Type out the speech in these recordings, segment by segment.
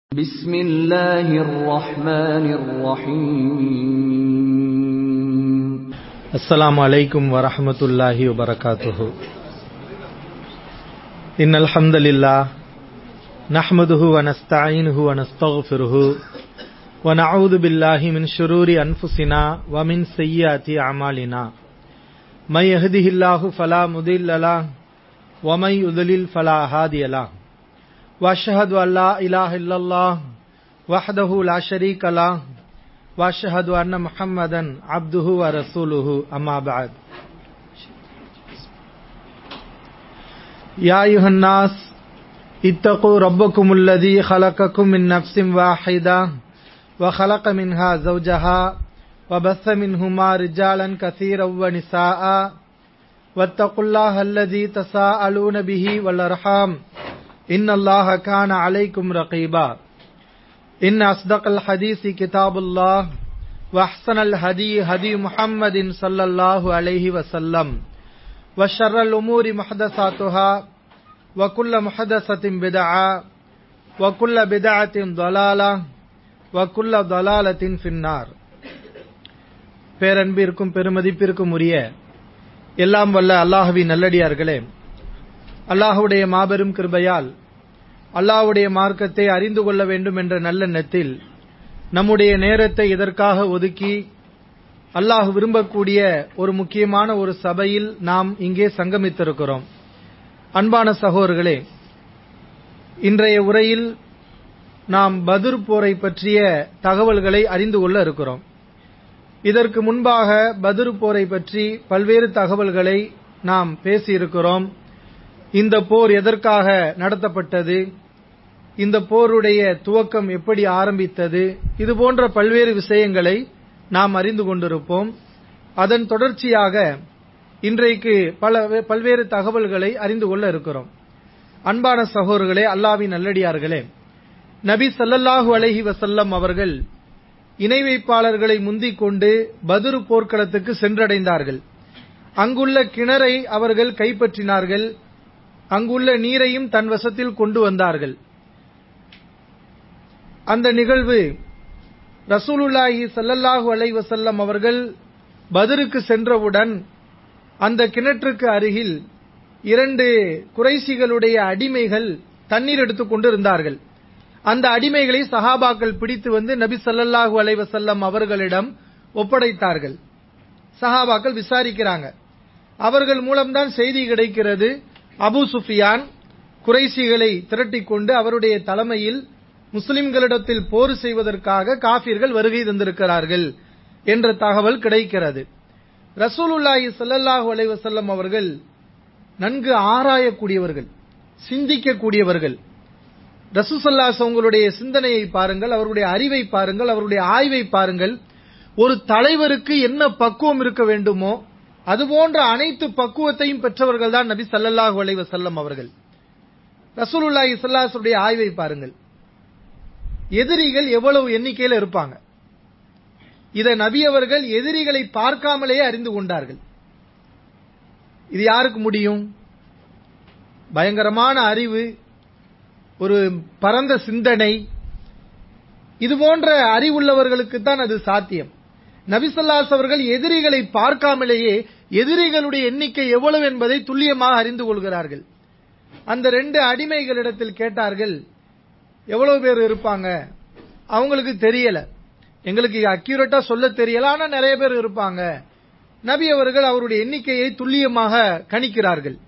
بسم الله الرحمن الرحيم السلام عليكم ورحمة الله وبركاته إن الحمد لله نحمده ونستعينه ونستغفره ونعوذ بالله من شرور أنفسنا ومن سيئات أعمالنا من يهده الله فلا مضل له ومن يضلل فلا هادي له واشهد ان لا اله الا الله وحده لا شريك له واشهد ان محمدا عبده ورسوله اما بعد يا ايها الناس اتقوا ربكم الذي خلقكم من نفس واحده وخلق منها زوجها وبث منهما رجالا كثيرا ونساء واتقوا الله الذي تساءلون به والارحام إن الله كان عليكم رقيبا إن أصدق الحديث كتاب الله وأحسن الهدي هدي محمد صلى الله عليه وسلم وشر الأمور محدثاتها وكل محدثة بدعة وكل بدعة ضلالة وكل ضلالة في النار பேரன்பிற்கும் பெருமதிப்பிற்கும் உரிய எல்லாம் வல்ல அல்லாஹுவின் நல்லடியார்களே அல்லாஹுடைய மாபெரும் கிருபையால் அல்லாஹுடைய மார்க்கத்தை அறிந்து கொள்ள வேண்டும் என்ற நல்லெண்ணத்தில் நம்முடைய நேரத்தை இதற்காக ஒதுக்கி அல்லாஹ் விரும்பக்கூடிய ஒரு முக்கியமான ஒரு சபையில் நாம் இங்கே சங்கமித்திருக்கிறோம் அன்பான சகோதரர்களே இன்றைய உரையில் நாம் பதுர் போரை பற்றிய தகவல்களை அறிந்து கொள்ள இருக்கிறோம் இதற்கு முன்பாக பதுர் போரை பற்றி பல்வேறு தகவல்களை நாம் பேசியிருக்கிறோம் இந்த போர் எதற்காக நடத்தப்பட்டது இந்த போருடைய துவக்கம் எப்படி ஆரம்பித்தது இது போன்ற பல்வேறு விஷயங்களை நாம் அறிந்து கொண்டிருப்போம் அதன் தொடர்ச்சியாக இன்றைக்கு பல பல்வேறு தகவல்களை அறிந்து கொள்ள இருக்கிறோம் அன்பான சகோதரர்களே அல்லாவின் நல்லடியார்களே நபி சல்லல்லாஹு அலஹி வசல்லம் அவர்கள் இணை வைப்பாளர்களை முந்திக் கொண்டு பதுரு போர்க்களத்துக்கு சென்றடைந்தார்கள் அங்குள்ள கிணறை அவர்கள் கைப்பற்றினார்கள் அங்குள்ள நீரையும் தன் வசத்தில் கொண்டு வந்தார்கள் அந்த நிகழ்வு ரசூலுல்லாஹி சல்லல்லாஹு அலை வசல்லம் அவர்கள் பதிருக்கு சென்றவுடன் அந்த கிணற்றுக்கு அருகில் இரண்டு குறைசிகளுடைய அடிமைகள் தண்ணீர் எடுத்துக் கொண்டிருந்தார்கள் அந்த அடிமைகளை சஹாபாக்கள் பிடித்து வந்து நபி சல்லல்லாஹு அலை வசல்லம் அவர்களிடம் ஒப்படைத்தார்கள் சஹாபாக்கள் விசாரிக்கிறாங்க அவர்கள் மூலம்தான் செய்தி கிடைக்கிறது அபு சுஃபியான் குறைசிகளை திரட்டிக் கொண்டு அவருடைய தலைமையில் முஸ்லிம்களிடத்தில் போர் செய்வதற்காக காபிர்கள் வருகை தந்திருக்கிறார்கள் என்ற தகவல் கிடைக்கிறது ரசூலுல்லாஹி சல்லல்லாஹு அலைவசல்லம் அவர்கள் நன்கு ஆராயக்கூடியவர்கள் சிந்திக்கக்கூடியவர்கள் ரசூசல்லாஸ் அவங்களுடைய சிந்தனையை பாருங்கள் அவருடைய அறிவை பாருங்கள் அவருடைய ஆய்வை பாருங்கள் ஒரு தலைவருக்கு என்ன பக்குவம் இருக்க வேண்டுமோ அதுபோன்ற அனைத்து பக்குவத்தையும் பெற்றவர்கள் தான் நபி சல்லல்லாஹு அலைவ செல்லம் அவர்கள் ரசூலுல்லாஹி சல்லாசுடைய ஆய்வை பாருங்கள் எதிரிகள் எவ்வளவு எண்ணிக்கையில் இருப்பாங்க இதை நபி அவர்கள் எதிரிகளை பார்க்காமலேயே அறிந்து கொண்டார்கள் இது யாருக்கு முடியும் பயங்கரமான அறிவு ஒரு பரந்த சிந்தனை இது போன்ற அறிவுள்ளவர்களுக்கு தான் அது சாத்தியம் நபிசல்லாஸ் அவர்கள் எதிரிகளை பார்க்காமலேயே எதிரிகளுடைய எண்ணிக்கை எவ்வளவு என்பதை துல்லியமாக அறிந்து கொள்கிறார்கள் அந்த ரெண்டு அடிமைகளிடத்தில் கேட்டார்கள் எவ்வளவு பேர் இருப்பாங்க அவங்களுக்கு தெரியல எங்களுக்கு அக்யூரேட்டா சொல்ல தெரியல ஆனா நிறைய பேர் இருப்பாங்க நபி அவர்கள் அவருடைய எண்ணிக்கையை துல்லியமாக கணிக்கிறார்கள்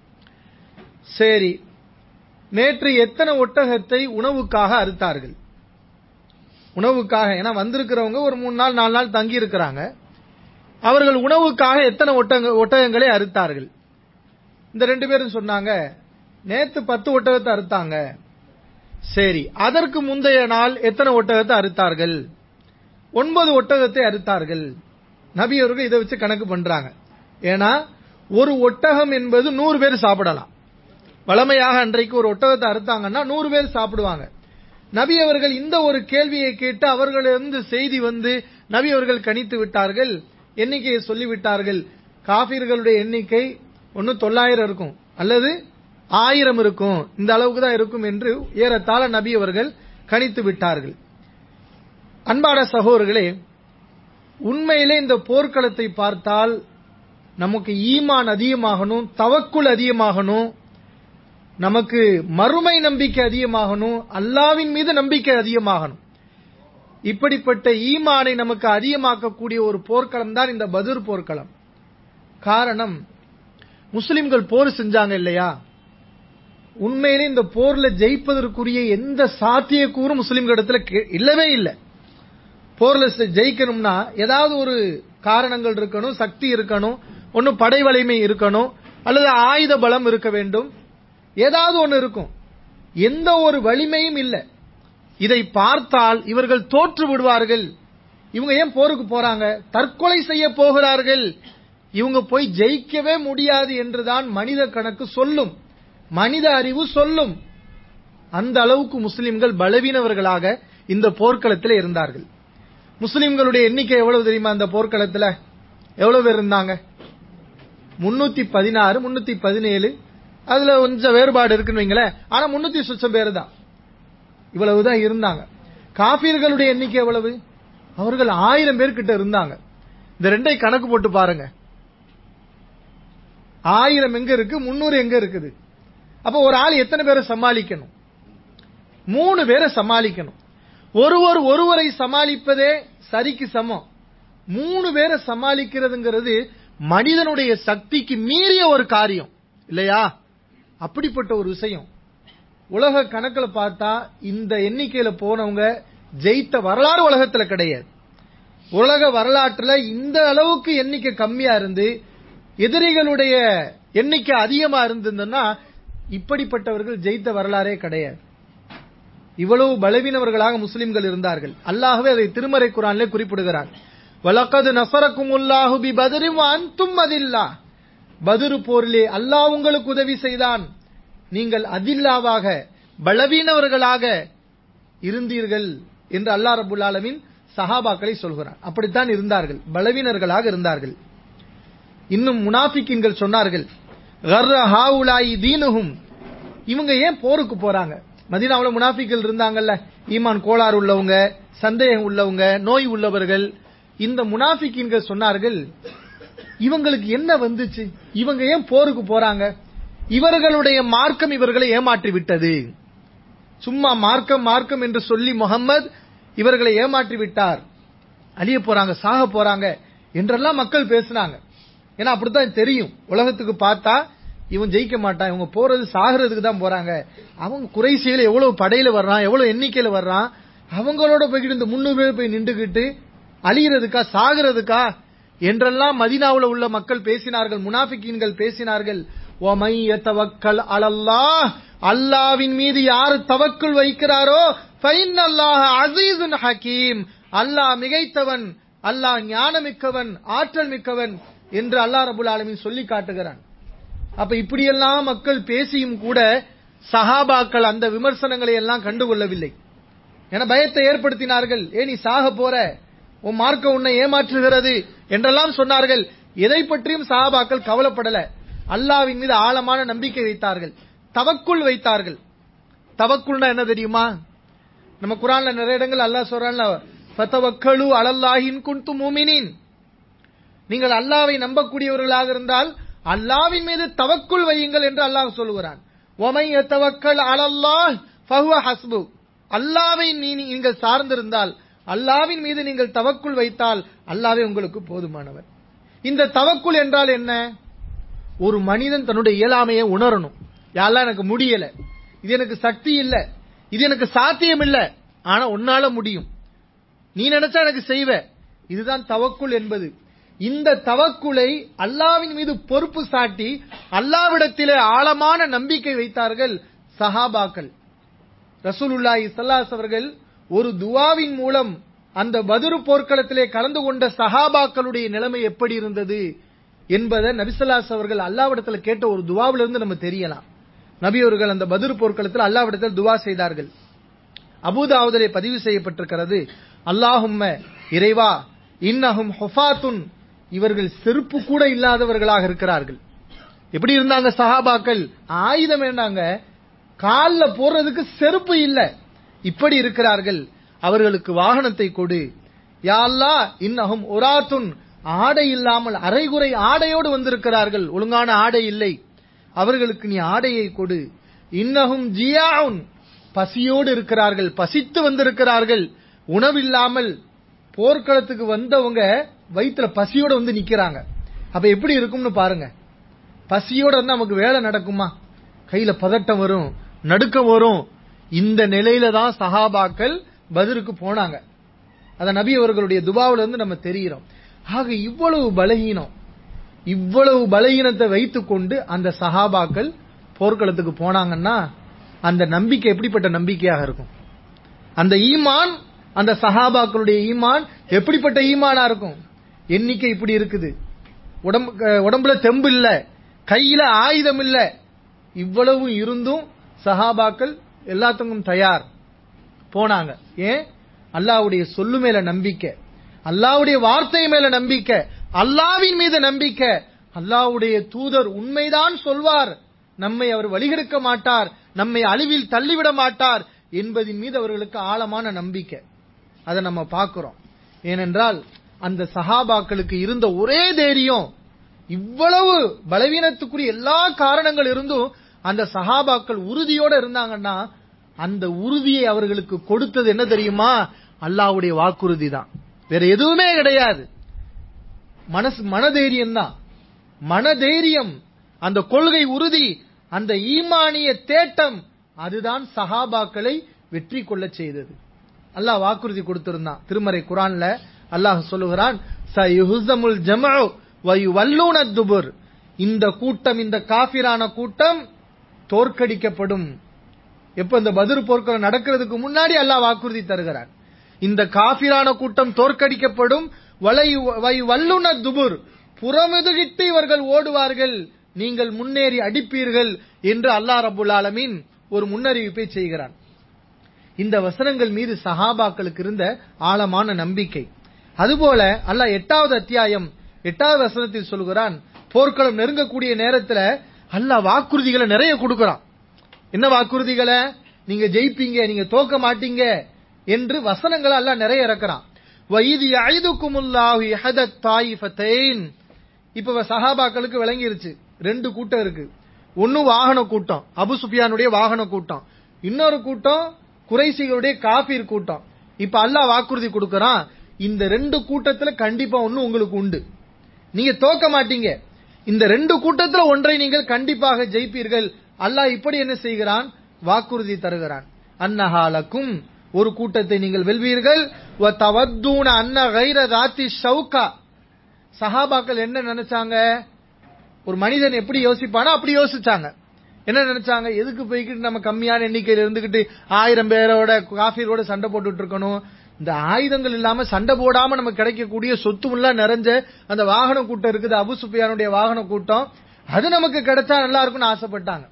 சரி நேற்று எத்தனை ஒட்டகத்தை உணவுக்காக அறுத்தார்கள் உணவுக்காக ஏன்னா வந்திருக்கிறவங்க ஒரு மூணு நாள் நாலு நாள் தங்கி இருக்கிறாங்க அவர்கள் உணவுக்காக எத்தனை ஒட்டக ஒட்டகங்களை அறுத்தார்கள் இந்த ரெண்டு பேரும் சொன்னாங்க நேத்து பத்து ஒட்டகத்தை அறுத்தாங்க சரி அதற்கு முந்தைய நாள் எத்தனை ஒட்டகத்தை அறுத்தார்கள் ஒன்பது ஒட்டகத்தை அறுத்தார்கள் நபி அவர்கள் இதை வச்சு கணக்கு பண்றாங்க ஏன்னா ஒரு ஒட்டகம் என்பது நூறு பேர் சாப்பிடலாம் வளமையாக அன்றைக்கு ஒரு ஒட்டகத்தை அறுத்தாங்கன்னா நூறு பேர் சாப்பிடுவாங்க நபி அவர்கள் இந்த ஒரு கேள்வியை கேட்டு அவர்களிருந்து செய்தி வந்து நபி அவர்கள் கணித்து விட்டார்கள் எண்ணிக்கையை சொல்லிவிட்டார்கள் காபீர்களுடைய எண்ணிக்கை ஒன்னு தொள்ளாயிரம் இருக்கும் அல்லது ஆயிரம் இருக்கும் இந்த அளவுக்கு தான் இருக்கும் என்று ஏறத்தாழ நபி அவர்கள் கணித்து விட்டார்கள் அன்பான சகோதரர்களே உண்மையிலே இந்த போர்க்களத்தை பார்த்தால் நமக்கு ஈமான் அதிகமாகணும் தவக்குள் அதிகமாகணும் நமக்கு மறுமை நம்பிக்கை அதிகமாகணும் அல்லாவின் மீது நம்பிக்கை அதிகமாகணும் இப்படிப்பட்ட ஈமானை நமக்கு அதிகமாக்கக்கூடிய ஒரு போர்க்களம் தான் இந்த பதுர் போர்க்களம் காரணம் முஸ்லிம்கள் போர் செஞ்சாங்க இல்லையா உண்மையிலே இந்த போர்ல ஜெயிப்பதற்குரிய எந்த சாத்தியக்கூறும் முஸ்லிம்களிடத்துல கே- இல்லவே இல்லை போர்ல செ- ஜெயிக்கணும்னா ஏதாவது ஒரு காரணங்கள் இருக்கணும் சக்தி இருக்கணும் ஒன்னு படை வலிமை இருக்கணும் அல்லது ஆயுத பலம் இருக்க வேண்டும் ஏதாவது ஒன்னு இருக்கும் எந்த ஒரு வலிமையும் இல்லை இதை பார்த்தால் இவர்கள் தோற்று விடுவார்கள் இவங்க ஏன் போருக்கு போறாங்க தற்கொலை செய்ய போகிறார்கள் இவங்க போய் ஜெயிக்கவே முடியாது என்றுதான் மனித கணக்கு சொல்லும் மனித அறிவு சொல்லும் அந்த அளவுக்கு முஸ்லிம்கள் பலவீனவர்களாக இந்த போர்க்களத்தில் இருந்தார்கள் முஸ்லிம்களுடைய எண்ணிக்கை எவ்வளவு தெரியுமா அந்த போர்க்களத்துல எவ்வளவு பேர் இருந்தாங்க முன்னூத்தி பதினாறு முன்னூத்தி பதினேழு அதுல கொஞ்சம் வேறுபாடு இருக்குன்னு வைங்களேன் ஆனா முன்னூத்தி சொச்சம் பேர் தான் இவ்வளவுதான் இருந்தாங்க காபீர்களுடைய எண்ணிக்கை எவ்வளவு அவர்கள் ஆயிரம் பேர் கிட்ட இருந்தாங்க இந்த ரெண்டை கணக்கு போட்டு பாருங்க ஆயிரம் எங்க இருக்கு முன்னூறு எங்க இருக்குது அப்ப ஒரு ஆள் எத்தனை பேரை சமாளிக்கணும் மூணு பேரை சமாளிக்கணும் ஒருவர் ஒருவரை சமாளிப்பதே சரிக்கு சமம் மூணு பேரை சமாளிக்கிறதுங்கிறது மனிதனுடைய சக்திக்கு மீறிய ஒரு காரியம் இல்லையா அப்படிப்பட்ட ஒரு விஷயம் உலக கணக்குல பார்த்தா இந்த எண்ணிக்கையில போனவங்க ஜெயித்த வரலாறு உலகத்துல கிடையாது உலக வரலாற்றுல இந்த அளவுக்கு எண்ணிக்கை கம்மியா இருந்து எதிரிகளுடைய எண்ணிக்கை அதிகமா இருந்திருந்ததுன்னா இப்படிப்பட்டவர்கள் ஜெயித்த வரலாறே கிடையாது இவ்வளவு பலவீனவர்களாக முஸ்லிம்கள் இருந்தார்கள் அல்லாஹ்வே அதை திருமறை குரானிலே குறிப்பிடுகிறார் வலக்கது நசரக்குமுல்லாஹு பி பதரிம் அன்தும் அதில்லா பதுரு போரிலே அல்லாஹ் உங்களுக்கு உதவி செய்தான் நீங்கள் அதில்லாவாக பலவீனவர்களாக இருந்தீர்கள் என்று அல்லாஹ் ரபுல் ஆலமீன் சஹாபாக்களை சொல்கிறார் அப்படித்தான் இருந்தார்கள் பலவீனர்களாக இருந்தார்கள் இன்னும் முனாஃபிக்கின்கள் சொன்னார்கள் கர்ர ஹாவுலாயி தீனுஹும் இவங்க ஏன் போருக்கு போறாங்க மதீனாவுல முனாஃபிக்கள் இருந்தாங்கல்ல ஈமான் கோளாறு உள்ளவங்க சந்தேகம் உள்ளவங்க நோய் உள்ளவர்கள் இந்த முனாஃபிக்கின்கள் சொன்னார்கள் இவங்களுக்கு என்ன வந்துச்சு இவங்க ஏன் போருக்கு போறாங்க இவர்களுடைய மார்க்கம் இவர்களை ஏமாற்றி விட்டது சும்மா மார்க்கம் மார்க்கம் என்று சொல்லி முகம்மது இவர்களை ஏமாற்றி விட்டார் அழிய போறாங்க சாக போறாங்க என்றெல்லாம் மக்கள் பேசினாங்க ஏன்னா அப்படித்தான் தெரியும் உலகத்துக்கு பார்த்தா இவன் ஜெயிக்க மாட்டான் இவங்க போறது சாகிறதுக்கு தான் போறாங்க அவங்க குறைசியில எவ்வளவு படையில வர்றான் எவ்வளவு எண்ணிக்கையில வர்றான் அவங்களோட போய்கிட்டு இந்த முன்னூறு பேர் போய் நின்றுகிட்டு அழிகிறதுக்கா சாகிறதுக்கா என்றெல்லாம் மதினாவுல உள்ள மக்கள் பேசினார்கள் முனாஃபிக்கீன்கள் பேசினார்கள் ஒமை தவக்கல் அலல்லாஹ் அல்லாவின் மீது யாரு தவக்குள் வைக்கிறாரோ ஃபைன் அல்லாஹ் அசீசுன் ஹக்கீம் அல்லாஹ் மிகைத்தவன் அல்லாஹ் ஞானமிக்கவன் ஆற்றல் மிக்கவன் என்று அல்லாஹ் ரபுல் ஆலமீன் சொல்லி காட்டுகிறான் அப்ப இப்படியெல்லாம் மக்கள் பேசியும் கூட சஹாபாக்கள் அந்த விமர்சனங்களை எல்லாம் கண்டுகொள்ளவில்லை என பயத்தை ஏற்படுத்தினார்கள் ஏ நீ சாக போற உன் மார்க்க உன்னை ஏமாற்றுகிறது என்றெல்லாம் சொன்னார்கள் எதை பற்றியும் சஹாபாக்கள் கவலைப்படல அல்லாவின் மீது ஆழமான நம்பிக்கை வைத்தார்கள் தவக்குள் வைத்தார்கள் தவக்குள்னா என்ன தெரியுமா நம்ம குரான்ல நிறைய இடங்கள் அல்லாஹ் சொல்றான்ல ஃபதவக்கலு அலல்லாஹின் குன்து மூமினின் நீங்கள் அல்லாவை நம்பக்கூடியவர்களாக இருந்தால் அல்லாவின் மீது தவக்குள் வையுங்கள் என்று அல்லாஹ் சொல்லுகிறான் ஒமை தவக்கல் அலல்லாஹ் ஃபஹுவ ஹஸ்பு அல்லாவை நீ நீங்கள் சார்ந்திருந்தால் அல்லாவின் மீது நீங்கள் தவக்குள் வைத்தால் அல்லாவே உங்களுக்கு போதுமானவர் இந்த தவக்குள் என்றால் என்ன ஒரு மனிதன் தன்னுடைய இயலாமையை உணரணும் யாரெல்லாம் எனக்கு முடியல இது எனக்கு சக்தி இல்ல இது எனக்கு சாத்தியம் இல்ல ஆனா உன்னால முடியும் நீ நினைச்சா எனக்கு செய்வ இதுதான் தவக்குள் என்பது இந்த தவக்குலை அல்லாவின் மீது பொறுப்பு சாட்டி அல்லாவிடத்திலே ஆழமான நம்பிக்கை வைத்தார்கள் சஹாபாக்கள் ரசூலுல்லாஹி ஸல்லல்லாஹு அவர்கள் ஒரு துவாவின் மூலம் அந்த பதுரு போர்க்களத்திலே கலந்து கொண்ட சஹாபாக்களுடைய நிலைமை எப்படி இருந்தது என்பதை நபிசல்லாஸ் அவர்கள் அல்லாவிடத்துல கேட்ட ஒரு துவாவிலிருந்து நம்ம தெரியலாம் நபி அவர்கள் அந்த பதுரு போர்க்களத்தில் அல்லாவிடத்தில் துவா செய்தார்கள் அபுதாவுதலே பதிவு செய்யப்பட்டிருக்கிறது அல்லாஹும்ம இறைவா இன்னஹும் ஹொஃபாத்துன் இவர்கள் செருப்பு கூட இல்லாதவர்களாக இருக்கிறார்கள் எப்படி இருந்தாங்க சஹாபாக்கள் ஆயுதம் வேண்டாங்க கால்ல போடுறதுக்கு செருப்பு இல்ல இப்படி இருக்கிறார்கள் அவர்களுக்கு வாகனத்தை கொடு யா அல்லாஹ் இன்னஹும் உராத்துன் ஆடை இல்லாமல் அரைகுறை ஆடையோடு வந்திருக்கிறார்கள் ஒழுங்கான ஆடை இல்லை அவர்களுக்கு நீ ஆடையை கொடு இன்னஹும் ஜியாவுன் பசியோடு இருக்கிறார்கள் பசித்து வந்திருக்கிறார்கள் உணவில்லாமல் போர்க்களத்துக்கு வந்தவங்க வயிற்றுல பசியோட வந்து நிக்கிறாங்க அப்ப எப்படி இருக்கும்னு பாருங்க பசியோட இருந்தா நமக்கு வேலை நடக்குமா கையில பதட்டம் வரும் நடுக்கம் வரும் இந்த நிலையில தான் சஹாபாக்கள் பதிருக்கு போனாங்க அத நபி அவர்களுடைய துபாவுல இருந்து நம்ம தெரிகிறோம் ஆக இவ்வளவு பலகீனம் இவ்வளவு பலகீனத்தை வைத்துக்கொண்டு அந்த சஹாபாக்கள் போர்க்களத்துக்கு போனாங்கன்னா அந்த நம்பிக்கை எப்படிப்பட்ட நம்பிக்கையாக இருக்கும் அந்த ஈமான் அந்த சஹாபாக்களுடைய ஈமான் எப்படிப்பட்ட ஈமானா இருக்கும் எண்ணிக்கை இப்படி இருக்குது உடம்பு அஹ் உடம்புல தெம்பு இல்ல கையில ஆயுதம் இல்ல இவ்வளவு இருந்தும் சஹாபாக்கள் எல்லாத்துக்கும் தயார் போனாங்க ஏன் அல்லாஹ்வுடைய சொல்லு மேல நம்பிக்கை அல்லாஹ்வுடைய வார்த்தை மேல நம்பிக்கை அல்லாஹ்வின் மீது நம்பிக்கை அல்லாஹ்வுடைய தூதர் உண்மைதான் சொல்வார் நம்மை அவர் வழிகெடுக்க மாட்டார் நம்மை அழிவில் தள்ளிவிட மாட்டார் என்பதின் மீது அவர்களுக்கு ஆழமான நம்பிக்கை அதை நம்ம பார்க்கிறோம் ஏனென்றால் அந்த சஹாபாக்களுக்கு இருந்த ஒரே தைரியம் இவ்வளவு பலவீனத்துக்குரிய எல்லா காரணங்கள் இருந்தும் அந்த சஹாபாக்கள் உறுதியோட இருந்தாங்கன்னா அந்த உறுதியை அவர்களுக்கு கொடுத்தது என்ன தெரியுமா அல்லாஹ்வுடைய வாக்குறுதி தான் வேற எதுவுமே கிடையாது மனசு மனதைரியம் தான் மனதைரியம் அந்த கொள்கை உறுதி அந்த ஈமானிய தேட்டம் அதுதான் சஹாபாக்களை வெற்றி கொள்ளச் செய்தது அல்லாஹ் வாக்குறுதி கொடுத்திருந்தான் திருமறை குரான்ல அல்லாஹ் சொல்லுகிறான் சயுஹுஸமுல் ஜமஉ வயுவல்லூன துபுர் இந்த கூட்டம் இந்த காஃபிரான கூட்டம் தோற்கடிக்கப்படும் எப்ப இந்த பதிர் போர்க்களம் நடக்கிறதுக்கு முன்னாடி அல்லாஹ் வாக்குறுதி தருகிறான் இந்த காஃபிரான கூட்டம் தோற்கடிக்கப்படும் வலை வை வல்லுன துபுர் புறமுதுகிட்டு இவர்கள் ஓடுவார்கள் நீங்கள் முன்னேறி அடிப்பீர்கள் என்று அல்லாஹ் ரபுல் ஆலமீன் ஒரு முன்னறிவிப்பை செய்கிறான் இந்த வசனங்கள் மீது சஹாபாக்களுக்கு இருந்த ஆழமான நம்பிக்கை அதுபோல அல்லாஹ் எட்டாவது அத்தியாயம் எட்டாவது வசனத்தில் சொல்கிறான் போர்க்களம் நெருங்கக்கூடிய நேரத்துல அல்லாஹ் வாக்குறுதிகளை நிறைய கொடுக்கறான் என்ன வாக்குறுதிகளை நீங்க ஜெயிப்பீங்க நீங்க தோக்க மாட்டீங்க என்று வசனங்களை அல்லாஹ் நிறைய இறக்குறான் வைது ஐதுக்குமுல்லாஹு இஹதத் தாயிஃபத்தைன் இப்ப சஹாபாக்களுக்கு விளங்கிருச்சு ரெண்டு கூட்டம் இருக்கு ஒன்னு வாகன கூட்டம் அபு சுஃபியானுடைய வாகன கூட்டம் இன்னொரு கூட்டம் குறைசிகளுடைய காபீர் கூட்டம் இப்ப அல்லாஹ் வாக்குறுதி கொடுக்கறான் இந்த ரெண்டு கூட்டத்துல கண்டிப்பா ஒண்ணு உங்களுக்கு உண்டு நீங்க தோக்க மாட்டீங்க இந்த ரெண்டு கூட்டத்துல ஒன்றை நீங்கள் கண்டிப்பாக ஜெயிப்பீர்கள் அல்லாஹ் இப்படி என்ன செய்கிறான் வாக்குறுதி தருகிறான் அன்னஹாலக்கும் ஒரு கூட்டத்தை நீங்கள் வெல்வீர்கள் வ தவத்தூன அன்ன கைர ராத்தி ஷவுகா சஹாபாக்கள் என்ன நினைச்சாங்க ஒரு மனிதன் எப்படி யோசிப்பானோ அப்படி யோசிச்சாங்க என்ன நினைச்சாங்க எதுக்கு போய்கிட்டு நம்ம கம்மியான எண்ணிக்கையில இருந்துகிட்டு ஆயிரம் பேரோட காஃபியரோட சண்டை போட்டுட்டு இருக்கணும் இந்த ஆயுதங்கள் இல்லாம சண்டை போடாம நமக்கு கிடைக்கக்கூடிய சொத்து எல்லாம் நிறைஞ்ச அந்த வாகன கூட்டம் இருக்குது அபு சுஃபியானுடைய வாகன கூட்டம் அது நமக்கு கிடைச்சா நல்லா இருக்கும்னு ஆசைப்பட்டாங்க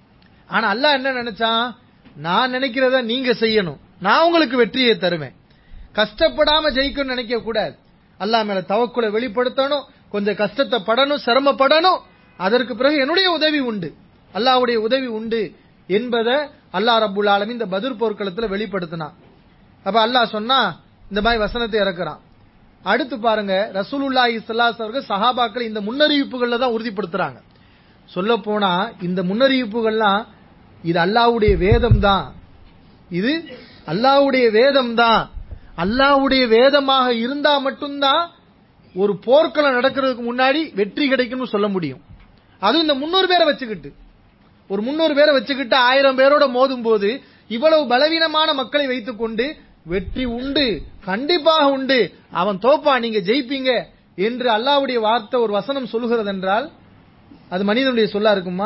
ஆனா அல்லாஹ் என்ன நினைச்சான் நான் நினைக்கிறத நீங்க செய்யணும் நான் உங்களுக்கு வெற்றியை தருவேன் கஷ்டப்படாம ஜெயிக்கணும்னு நினைக்க கூடாது அல்லாஹ் மேல தவக்குலை வெளிப்படுத்தணும் கொஞ்சம் கஷ்டத்தை படணும் சிரமப்படணும் அதற்கு பிறகு என்னுடைய உதவி உண்டு அல்லாஹ்வுடைய உதவி உண்டு என்பதை அல்லாஹ் ரப்புல் ஆலமீன் இந்த பதிர் போர்க்களத்துல வெளிப்படுத்தினான் அப்ப அல்லாஹ் சொன்னா இந்த மாதிரி வசனத்தை இறக்குறான் அடுத்து பாருங்க ரசூலுல்லாஹி ஸல்லல்லாஹு அலைஹி அவர்கள் சஹாபாக்கள் இந்த முன்னறிவிப்புகள்ல தான் உறுதிப்படுத்துறாங்க சொல்ல போனா இந்த முன்னறிவிப்புகள்லாம் இது அல்லாஹ்வுடைய வேதம் தான் இது அல்லாஹ்வுடைய வேதம் தான் அல்லாஹ்வுடைய வேதமாக இருந்தா மட்டும்தான் ஒரு போர்க்களம் நடக்கிறதுக்கு முன்னாடி வெற்றி கிடைக்கும்னு சொல்ல முடியும் அதுவும் இந்த முன்னூறு பேரை வச்சுக்கிட்டு ஒரு முன்னூறு பேரை வச்சுக்கிட்டு ஆயிரம் பேரோட மோதும் போது இவ்வளவு பலவீனமான மக்களை வைத்துக்கொண்டு வெற்றி உண்டு கண்டிப்பாக உண்டு அவன் தோப்பா நீங்க ஜெயிப்பீங்க என்று அல்லாஹ்வுடைய வார்த்தை ஒரு வசனம் சொல்லுகிறது என்றால் அது மனிதனுடைய சொல்லா இருக்குமா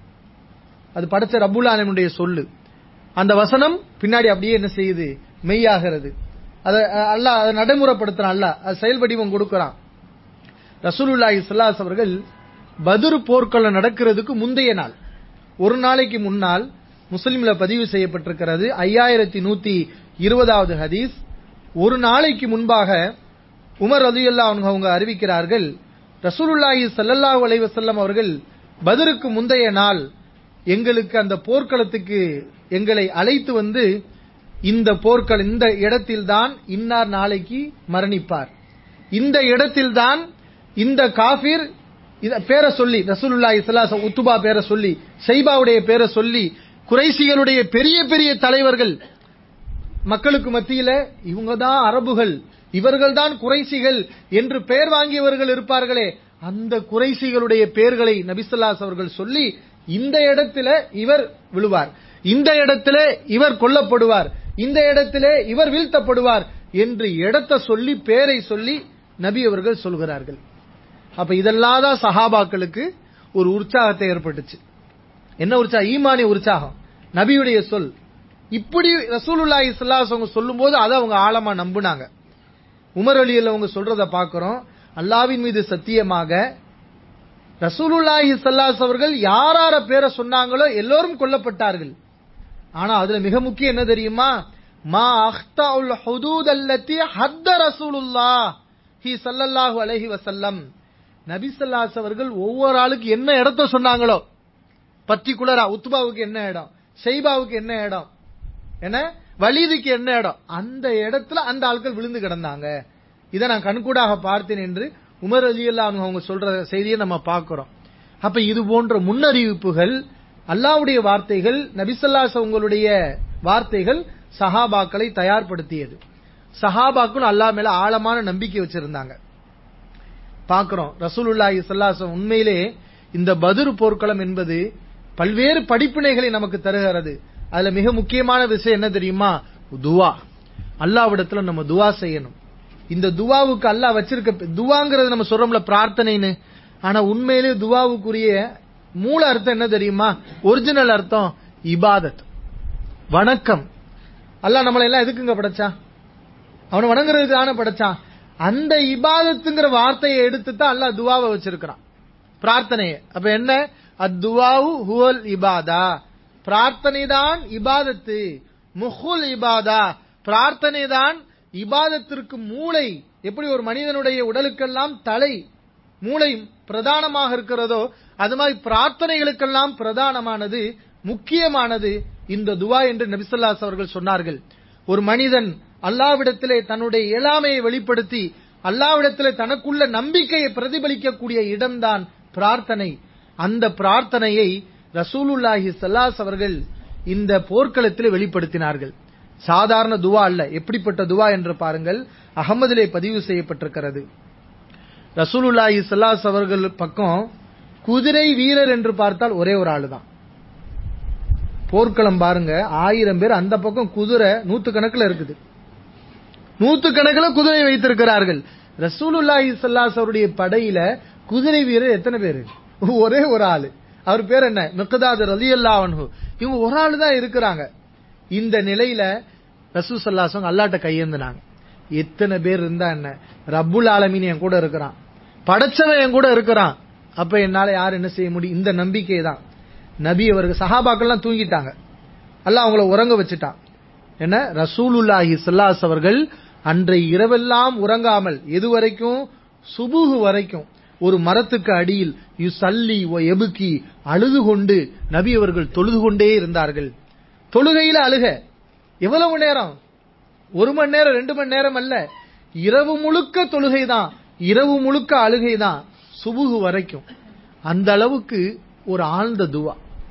அது படைச்ச ரப்புல் ஆலமீனுடைய சொல்லு அந்த வசனம் பின்னாடி அப்படியே என்ன செய்யுது மெய்யாகிறது அதை அல்லாஹ் அதை நடைமுறைப்படுத்துறான் அல்லாஹ் அது செயல் வடிவம் கொடுக்கறான் ரசூலுல்லாஹி ஸல்லல்லாஹு அவர்கள் பத்ர் போர்க்களம் நடக்கிறதுக்கு முந்தைய நாள் ஒரு நாளைக்கு முன்னால் முஸ்லிம்ல பதிவு செய்யப்பட்டிருக்கிறது ஐயாயிரத்தி நூத்தி இருபதாவது ஹதீஸ் ஒரு நாளைக்கு முன்பாக உமர் ரலியல்லா அவங்க அறிவிக்கிறார்கள் ரசூலுல்லாஹி ஸல்லல்லாஹு அலைஹி வஸல்லம் அவர்கள் பத்ருக்கு முந்தைய நாள் எங்களுக்கு அந்த போர்க்களத்துக்கு எங்களை அழைத்து வந்து இந்த போர்கள் இந்த இடத்தில்தான் இன்னார் நாளைக்கு மரணிப்பார் இந்த இடத்தில்தான் இந்த காஃபிர் இத பேரை சொல்லி ரசூலுல்லாஹி ஸல்லல்லாஹு அலைஹி உத்துபா பேரை சொல்லி ஷைபாவுடைய பேரை சொல்லி குறைசிகளுடைய பெரிய பெரிய தலைவர்கள் மக்களுக்கு மத்தியில இவங்க தான் அரபுகள் இவர்கள் தான் குறைசிகள் என்று பெயர் வாங்கியவர்கள் இருப்பார்களே அந்த குறைசிகளுடைய பெயர்களை நபிசல்லாஸ் அவர்கள் சொல்லி இந்த இடத்துல இவர் விழுவார் இந்த இடத்துல இவர் கொல்லப்படுவார் இந்த இடத்திலே இவர் வீழ்த்தப்படுவார் என்று இடத்தை சொல்லி பேரை சொல்லி நபி அவர்கள் சொல்கிறார்கள் அப்ப இதெல்லாம் தான் சஹாபாக்களுக்கு ஒரு உற்சாகத்தை ஏற்பட்டுச்சு என்ன உற்சாகம் ஈமானிய உற்சாகம் நபியுடைய சொல் இப்படி ரசூலுல்லாஹி ஸல்லல்லாஹு அவங்க சொல்லும்போது அதை அவங்க ஆழமா நம்புனாங்க உமர் அலியில் அவங்க சொல்றத பார்க்கிறோம் அல்லாவின் மீது சத்தியமாக ரசூலுல்லாஹி ஸல்லல்லாஹு அவர்கள் யார் யார பேரை சொன்னாங்களோ எல்லோரும் கொல்லப்பட்டார்கள் ஆனா அதுல மிக முக்கியம் என்ன தெரியுமா மா அஹ்தாஉல் ஹுதூத் அல்லதி ஹத்த ரசூலுல்லாஹ் ஹி ஸல்லல்லாஹு அலைஹி வஸல்லம் நபி ஸல்லல்லாஹு அவர்கள் ஒவ்வொரு ஆளுக்கு என்ன இடத்த சொன்னாங்களோ பர்டிகுலரா உத்பாவுக்கு என்ன இடம் ஷைபாவுக்கு என்ன இடம் என்ன வலீதுக்கு என்ன இடம் அந்த இடத்துல அந்த ஆட்கள் விழுந்து கிடந்தாங்க இதை நான் கண்கூடாக பார்த்தேன் என்று உமர் அலி அவங்க சொல்ற செய்தியை நம்ம பார்க்கிறோம் அப்ப இது போன்ற முன்னறிவிப்புகள் அல்லாவுடைய வார்த்தைகள் நபிசல்லாஸ் உங்களுடைய வார்த்தைகள் சஹாபாக்களை தயார்படுத்தியது சஹாபாக்கள் அல்லா மேல ஆழமான நம்பிக்கை வச்சிருந்தாங்க பார்க்கிறோம் ரசூலுல்லாஹி ஸல்லல்லாஹு உண்மையிலே இந்த பதுரு போர்க்களம் என்பது பல்வேறு படிப்பினைகளை நமக்கு தருகிறது அதுல மிக முக்கியமான விஷயம் என்ன தெரியுமா துவா அல்லாவிடத்துல நம்ம துவா செய்யணும் இந்த துவாவுக்கு அல்லாஹ் வச்சிருக்க துவாங்கிறது நம்ம சொல்றோம்ல பிரார்த்தனைன்னு ஆனா உண்மையிலே துவாவுக்குரிய மூல அர்த்தம் என்ன தெரியுமா ஒரிஜினல் அர்த்தம் இபாதத் வணக்கம் அல்லாஹ் நம்மளை எல்லாம் எதுக்குங்க படைச்சான் அவனை வணங்குறதுக்கு தானே படைச்சான் அந்த இபாதத்துங்கிற வார்த்தையை எடுத்து தான் அல்லாஹ் துவாவை வச்சிருக்கிறான் பிரார்த்தனையை அப்ப என்ன அத்துவாவு ஹுவல் இபாதா பிரார்த்தனை தான் இபாதத்து முஹுல் இபாதா பிரார்த்தனை தான் இபாதத்திற்கு மூளை எப்படி ஒரு மனிதனுடைய உடலுக்கெல்லாம் தலை மூளை பிரதானமாக இருக்கிறதோ அது மாதிரி பிரார்த்தனைகளுக்கெல்லாம் பிரதானமானது முக்கியமானது இந்த துவா என்று நபிசல்லாஸ் அவர்கள் சொன்னார்கள் ஒரு மனிதன் அல்லாவிடத்திலே தன்னுடைய இயலாமையை வெளிப்படுத்தி அல்லாவிடத்திலே தனக்குள்ள நம்பிக்கையை பிரதிபலிக்கக்கூடிய இடம்தான் பிரார்த்தனை அந்த பிரார்த்தனையை ரசூலுல்லாஹி சல்லாஸ் அவர்கள் இந்த போர்க்களத்தில் வெளிப்படுத்தினார்கள் சாதாரண துவா அல்ல எப்படிப்பட்ட துவா என்று பாருங்கள் அகமதிலே பதிவு செய்யப்பட்டிருக்கிறது ரசூலுல்லாஹி சல்லாஸ் அவர்கள் பக்கம் குதிரை வீரர் என்று பார்த்தால் ஒரே ஒரு ஆளு தான் போர்க்களம் பாருங்க ஆயிரம் பேர் அந்த பக்கம் குதிரை நூத்து கணக்குல இருக்குது நூத்து கணக்குல குதிரை வைத்திருக்கிறார்கள் ரசூலுல்லாஹி சல்லாஸ் அவருடைய படையில குதிரை வீரர் எத்தனை பேரு ஒரே ஒரு ஆளு அவர் பேர் என்ன மிக்கதாது ரலி அல்லாஹு இவங்க ஒரு ஆளு தான் இருக்கிறாங்க இந்த நிலையில ரசூ சல்லாசவங்க அல்லாட்ட கையேந்தினாங்க எத்தனை பேர் இருந்தா என்ன ரப்புல் ஆலமீன் என் கூட இருக்கிறான் படைச்சவன் என் கூட இருக்கிறான் அப்ப என்னால யார் என்ன செய்ய முடியும் இந்த நம்பிக்கை தான் நபி அவர்கள் சஹாபாக்கள்லாம் தூங்கிட்டாங்க அல்லாஹ் அவங்கள உறங்க வச்சுட்டான் என்ன ரசூலுல்லாஹி சல்லாஸ் அவர்கள் அன்றை இரவெல்லாம் உறங்காமல் எது வரைக்கும் சுபுகு வரைக்கும் ஒரு மரத்துக்கு அடியில் யு சல்லி ஒ எபுக்கி அழுது கொண்டு நபி அவர்கள் தொழுது கொண்டே இருந்தார்கள் தொழுகையில அழுக எவ்வளவு நேரம் ஒரு மணி நேரம் ரெண்டு மணி நேரம் அல்ல இரவு முழுக்க தொழுகை தான் இரவு முழுக்க அழுகை தான் சுபுகு வரைக்கும் அந்த அளவுக்கு ஒரு ஆழ்ந்த துவா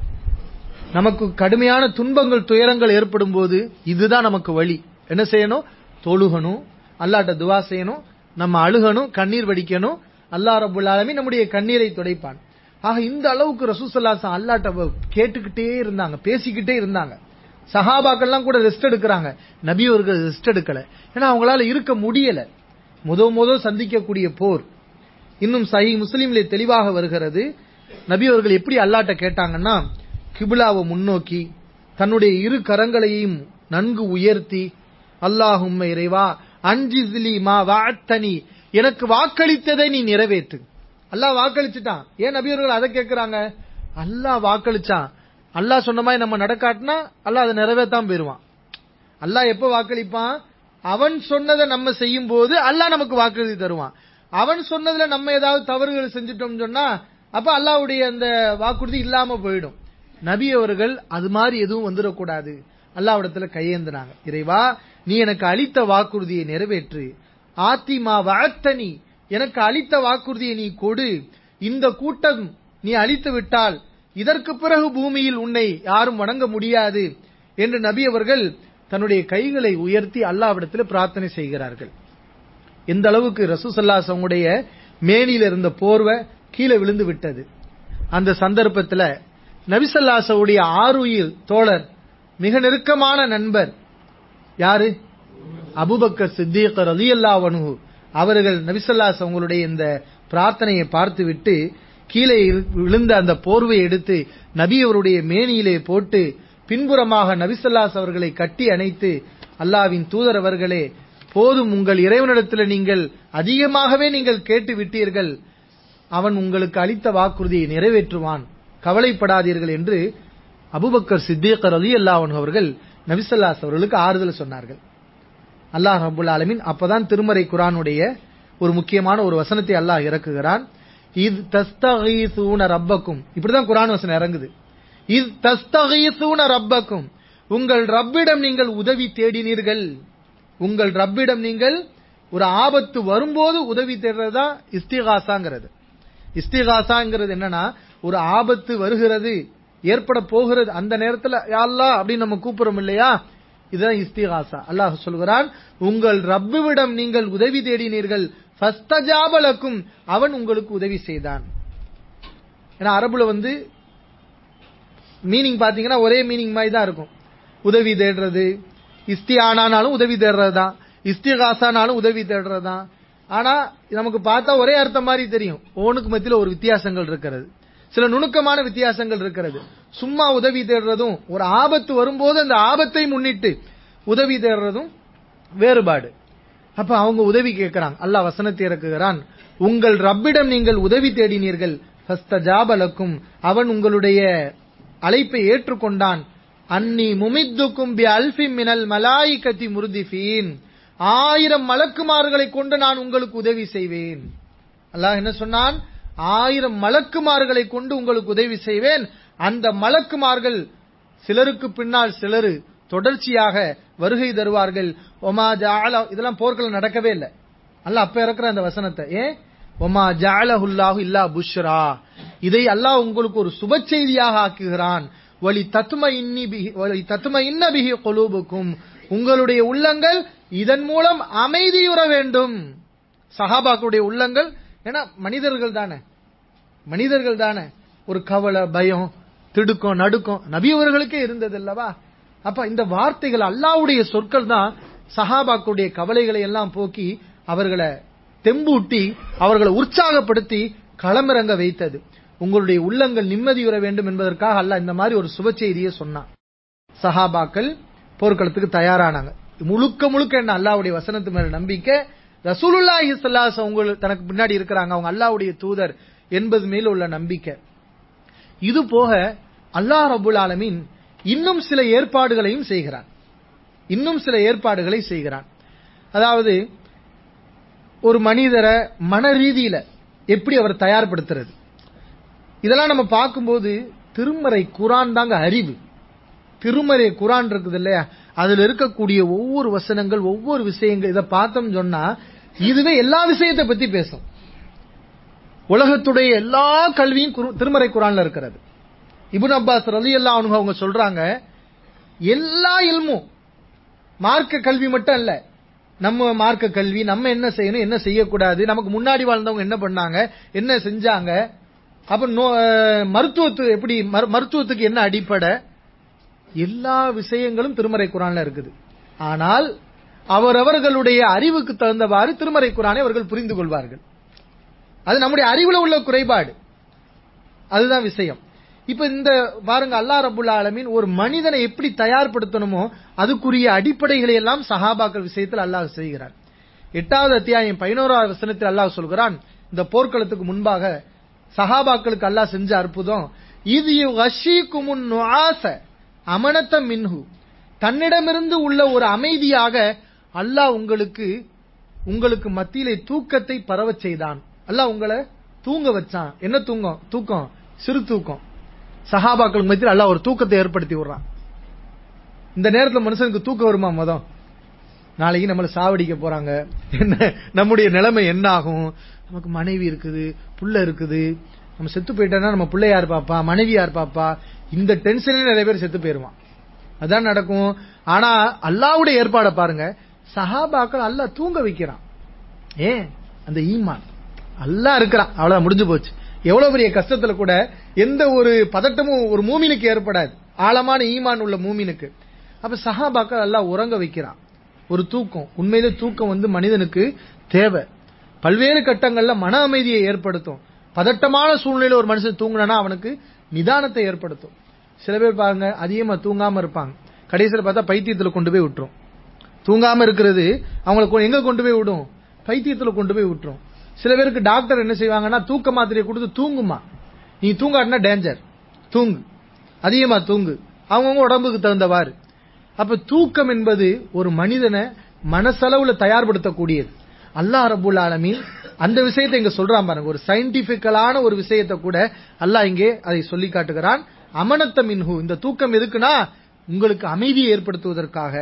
நமக்கு கடுமையான துன்பங்கள் துயரங்கள் ஏற்படும் போது இதுதான் நமக்கு வழி என்ன செய்யணும் தொழுகணும் அல்லாட்ட துவா செய்யணும் நம்ம அழுகணும் கண்ணீர் வடிக்கணும் அல்லாஹ் ரபுல் ஆலமி நம்முடைய கண்ணீரை துடைப்பான் ஆக இந்த அளவுக்கு ரசூசல்லாசன் அல்லாட்ட கேட்டுக்கிட்டே இருந்தாங்க பேசிக்கிட்டே இருந்தாங்க சஹாபாக்கள்லாம் கூட ரெஸ்ட் எடுக்கிறாங்க நபி அவர்கள் ரெஸ்ட் எடுக்கல ஏன்னா அவங்களால இருக்க முடியல முத முத சந்திக்கக்கூடிய போர் இன்னும் சஹி முஸ்லீம்ல தெளிவாக வருகிறது நபி அவர்கள் எப்படி அல்லாட்ட கேட்டாங்கன்னா கிபிலாவை முன்னோக்கி தன்னுடைய இரு கரங்களையும் நன்கு உயர்த்தி அல்லாஹும் இறைவா அஞ்சிஸ்லி மா வாத்தனி எனக்கு வாக்களித்ததை நீ நிறைவேற்று அல்லாஹ் வாக்களிச்சுட்டான் ஏன் நபி அவர்கள் அதை கேட்கிறாங்க அல்லாஹ் வாக்களிச்சான் அல்லாஹ் சொன்ன மாதிரி நம்ம நடக்காட்டினா அல்லாஹ் அதை நிறைவேற்றாம போயிருவான் அல்லாஹ் எப்ப வாக்களிப்பான் அவன் சொன்னதை நம்ம செய்யும் போது அல்லாஹ் நமக்கு வாக்குறுதி தருவான் அவன் சொன்னதுல நம்ம ஏதாவது தவறுகள் செஞ்சுட்டோம் சொன்னா அப்ப அல்லாஹ்வுடைய அந்த வாக்குறுதி இல்லாம போயிடும் நபி அவர்கள் அது மாதிரி எதுவும் வந்துடக்கூடாது அல்லாவிடத்துல கையேந்தினாங்க இறைவா நீ எனக்கு அளித்த வாக்குறுதியை நிறைவேற்று ஆத்திமா வஅத்தனி எனக்கு அளித்த வாக்குறுதியை நீ கொடு இந்த கூட்டம் நீ அளித்து விட்டால் இதற்கு பிறகு பூமியில் உன்னை யாரும் வணங்க முடியாது என்று நபி அவர்கள் தன்னுடைய கைகளை உயர்த்தி அல்லாவிடத்தில் பிரார்த்தனை செய்கிறார்கள் எந்த அளவுக்கு ரசூசல்லாஸ் அவங்களுடைய மேனியில இருந்த போர்வை கீழே விழுந்து விட்டது அந்த சந்தர்ப்பத்துல நபிசல்லாசவுடைய ஆறுயிர் தோழர் மிக நெருக்கமான நண்பர் யாரு அபுபக்கர் சித்திக் ரலியல்லாஹு அன்ஹு அவர்கள் நபிசல்லாஸ் அவங்களுடைய இந்த பிரார்த்தனையை பார்த்துவிட்டு கீழே இரு- விழுந்த அந்த போர்வை எடுத்து நபி அவருடைய மேனியிலே போட்டு பின்புறமாக நபிசல்லாஸ் அவர்களை கட்டி அணைத்து அல்லாவின் தூதர் அவர்களே போதும் உங்கள் இறைவனிடத்தில் நீங்கள் அதிகமாகவே நீங்கள் கேட்டு விட்டீர்கள் அவன் உங்களுக்கு அளித்த வாக்குறுதியை நிறைவேற்றுவான் கவலைப்படாதீர்கள் என்று அபுபக்கர் சித்திக் ரலியல்லாஹு அன்ஹு அவர்கள் நபிசல்லாஸ் அவர்களுக்கு ஆறுதல் சொன்னார்கள் அல்லாஹ் ரபுல் ஆலமீன் அப்பதான் திருமறை குரானுடைய ஒரு முக்கியமான ஒரு வசனத்தை அல்லாஹ் இறக்குகிறான் இத் தஸ்தகீசூன ரப்பக்கும் இப்படிதான் குரான் வசனம் இறங்குது இத் தஸ்தகீசூன ரப்பக்கும் உங்கள் ரப்பிடம் நீங்கள் உதவி தேடினீர்கள் உங்கள் ரப்பிடம் நீங்கள் ஒரு ஆபத்து வரும்போது உதவி தேடுறதா இஸ்திகாசாங்கிறது இஸ்திகாசாங்கிறது என்னன்னா ஒரு ஆபத்து வருகிறது ஏற்பட போகிறது அந்த நேரத்துல யா அல்லாஹ் அப்படின்னு நம்ம கூப்பிடுறோம் இல்லையா இதுதான் இஸ்திகாசா அல்லாஹ் சொல்கிறான் உங்கள் ரப்பிவிடம் நீங்கள் உதவி தேடினீர்கள் ஃபஸ்தஜாபலக்கும் அவன் உங்களுக்கு உதவி செய்தான் ஏன்னா அரபுல வந்து மீனிங் பாத்தீங்கன்னா ஒரே மீனிங் மாதிரி தான் இருக்கும் உதவி தேடுறது இஸ்தியானானாலும் உதவி தேடுறது தான் இஸ்திகாசானாலும் உதவி தேடுறது தான் ஆனா நமக்கு பார்த்தா ஒரே அர்த்தம் மாதிரி தெரியும் ஒவ்வொன்றுக்கு மத்தியில ஒரு வித்தியாசங்கள் இருக்கிறது சில நுணுக்கமான வித்தியாசங்கள் இருக்கிறது சும்மா உதவி தேடுறதும் ஒரு ஆபத்து வரும்போது அந்த ஆபத்தை முன்னிட்டு உதவி தேடுறதும் வேறுபாடு அப்ப அவங்க உதவி கேட்கிறாங்க அல்லாஹ் வசனத்தை இறக்குகிறான் உங்கள் ரப்பிடம் நீங்கள் உதவி தேடினீர்கள் ஃபஸ்தஜாபலக்கும் அவன் உங்களுடைய அழைப்பை ஏற்றுக்கொண்டான் அன்னி முமித்துக்கும் பி அல்ஃபி மினல் மலாயிகத்தி முருதிஃபீன் ஆயிரம் மலக்குமார்களை கொண்டு நான் உங்களுக்கு உதவி செய்வேன் அல்லாஹ் என்ன சொன்னான் ஆயிரம் மலக்குமார்களை கொண்டு உங்களுக்கு உதவி செய்வேன் அந்த மலக்குமார்கள் சிலருக்கு பின்னால் சிலரு தொடர்ச்சியாக வருகை தருவார்கள் ஒமா ஜால இதெல்லாம் போர்கள் நடக்கவே இல்லை அல்ல அப்ப இறக்குற அந்த வசனத்தை ஏன் ஒமா ஜாலஹுல்லாஹு இல்லா புஷ்ரா இதை அல்லாஹ் உங்களுக்கு ஒரு சுப செய்தியாக ஆக்குகிறான் வலி தத்தும இன்னி பிஹி வலி தத்தும இன்ன பிஹி கொலூபுக்கும் உங்களுடைய உள்ளங்கள் இதன் மூலம் அமைதியுற வேண்டும் சஹாபாக்களுடைய உள்ளங்கள் ஏன்னா மனிதர்கள் தானே மனிதர்கள் தானே ஒரு கவலை பயம் திடுக்கம் நடுக்கம் நபி அவர்களுக்கே இருந்தது அல்லவா அப்ப இந்த வார்த்தைகள் அல்லாவுடைய சொற்கள் தான் சஹாபாக்களுடைய கவலைகளை எல்லாம் போக்கி அவர்களை தெம்பூட்டி அவர்களை உற்சாகப்படுத்தி களமிறங்க வைத்தது உங்களுடைய உள்ளங்கள் நிம்மதியுற வேண்டும் என்பதற்காக அல்லாஹ் இந்த மாதிரி ஒரு சுப செய்தியை சொன்னான் சஹாபாக்கள் போர்க்களத்துக்கு தயாரானாங்க முழுக்க முழுக்க என்ன அல்லாவுடைய வசனத்து மேல நம்பிக்கை ரசூலுல்லாஹி ஸல்லல்லாஹு அவங்க தனக்கு பின்னாடி இருக்கிறாங்க அவங்க அல்லாஹ்வுடைய தூதர் என்பது மேல உள்ள நம்பிக்கை இது போக அல்லாஹ் ரபுல் ஆலமீன் இன்னும் சில ஏற்பாடுகளையும் செய்கிறான் இன்னும் சில ஏற்பாடுகளை செய்கிறான் அதாவது ஒரு மனிதரை மன ரீதியில எப்படி அவர் தயார்படுத்துறது இதெல்லாம் நம்ம பார்க்கும்போது திருமறை குரான் தாங்க அறிவு திருமறை குரான் இருக்குது இல்லையா அதுல இருக்கக்கூடிய ஒவ்வொரு வசனங்கள் ஒவ்வொரு விஷயங்கள் இதை பார்த்தோம் சொன்னா இதுவே எல்லா விஷயத்தை பத்தி பேசும் உலகத்துடைய எல்லா கல்வியும் குரு- திருமறை குரான்ல இருக்கிறது இப்னு அப்பாஸ் ரலி அவங்க அவங்க சொல்றாங்க எல்லா இல்மும் மார்க்க கல்வி மட்டும் அல்ல நம்ம மார்க்க கல்வி நம்ம என்ன செய்யணும் என்ன செய்யக்கூடாது நமக்கு முன்னாடி வாழ்ந்தவங்க என்ன பண்ணாங்க என்ன செஞ்சாங்க அப்ப நோ- அஹ் மருத்துவத்து எப்படி மரு- மருத்துவத்துக்கு என்ன அடிப்படை எல்லா விஷயங்களும் திருமறை குரான்ல இருக்குது ஆனால் அவரவர்களுடைய அறிவுக்கு தகுந்தவாறு திருமறை குரானை அவர்கள் புரிந்து கொள்வார்கள் அது நம்முடைய அறிவுல உள்ள குறைபாடு அதுதான் விஷயம் இப்ப இந்த பாருங்க அல்லாஹ் ரபுல் ஆலமீன் ஒரு மனிதனை எப்படி தயார்படுத்தணுமோ அதுக்குரிய அடிப்படைகளை எல்லாம் சஹாபாக்கள் விஷயத்தில் அல்லாஹ் செய்கிறார் எட்டாவது அத்தியாயம் பதினோராவது வசனத்தில் அல்லாஹ் சொல்கிறான் இந்த போர்க்களத்துக்கு முன்பாக சஹாபாக்களுக்கு அல்லாஹ் செஞ்ச அற்புதம் இது வஷீக்குமுன் நுஆச அமனத்த மின்ஹு தன்னிடமிருந்து உள்ள ஒரு அமைதியாக அல்லாஹ் உங்களுக்கு உங்களுக்கு மத்தியிலே தூக்கத்தை பரவச் செய்தான் அல்லாஹ் உங்களை தூங்க வச்சான் என்ன தூங்கம் தூக்கம் சிறு தூக்கம் சஹாபாக்களுக்கு மத்தியில் அல்லாஹ் ஒரு தூக்கத்தை ஏற்படுத்தி விடுறான் இந்த நேரத்துல மனுஷனுக்கு தூக்கம் வருமா மொதம் நாளைக்கு நம்மள சாவடிக்க போறாங்க என்ன நம்முடைய நிலைமை என்ன ஆகும் நமக்கு மனைவி இருக்குது புள்ள இருக்குது நம்ம செத்து போயிட்டோம்னா நம்ம புள்ள யார் பாப்பா மனைவி யார் பாப்பா இந்த டென்ஷன்ல நிறைய பேர் செத்து போயிருவான் அதான் நடக்கும் ஆனா அல்லாவுடைய ஏற்பாடை பாருங்க சஹாபாக்கள் அல்லாஹ் தூங்க வைக்கிறான் ஏன் அந்த ஈமான் அல்லாஹ் இருக்கிறான் அவ்வளவு முடிஞ்சு போச்சு எவ்வளவு பெரிய கஷ்டத்துல கூட எந்த ஒரு பதட்டமும் ஒரு மூமினுக்கு ஏற்படாது ஆழமான ஈமான் உள்ள மூமினுக்கு அப்ப சஹாபாக்கள் அல்லாஹ் உறங்க வைக்கிறான் ஒரு தூக்கம் உண்மையிலே தூக்கம் வந்து மனிதனுக்கு தேவை பல்வேறு கட்டங்கள்ல மன அமைதியை ஏற்படுத்தும் பதட்டமான சூழ்நிலையில ஒரு மனுஷன் தூங்குனா அவனுக்கு நிதானத்தை ஏற்படுத்தும் சில பேர் பாருங்க அதிகமா தூங்காம இருப்பாங்க கடைசியில பார்த்தா பைத்தியத்துல கொண்டு போய் விட்டுரும் தூங்காம இருக்கிறது அவங்களை கொ- எங்க கொண்டு போய் விடும் பைத்தியத்துல கொண்டு போய் விட்டுரும் சில பேருக்கு டாக்டர் என்ன செய்வாங்கன்னா தூக்க மாத்திரையை கொடுத்து தூங்குமா நீ தூங்காட்டினா டேஞ்சர் தூங்கு அதிகமா தூங்கு அவங்கவுங்க உடம்புக்கு தகுந்தவாறு அப்ப தூக்கம் என்பது ஒரு மனிதனை மனசளவுல தயார்படுத்தக்கூடியது அல்லாஹ் ரபுல் ஆலமீன் அந்த விஷயத்தை இங்க சொல்றான் பாருங்க ஒரு சயின்டிபிக்கலான ஒரு விஷயத்தை கூட அல்லாஹ் இங்கே அதை சொல்லி காட்டுகிறான் அமனத்த மின்ஹு இந்த தூக்கம் எதுக்குன்னா உங்களுக்கு அமைதியை ஏற்படுத்துவதற்காக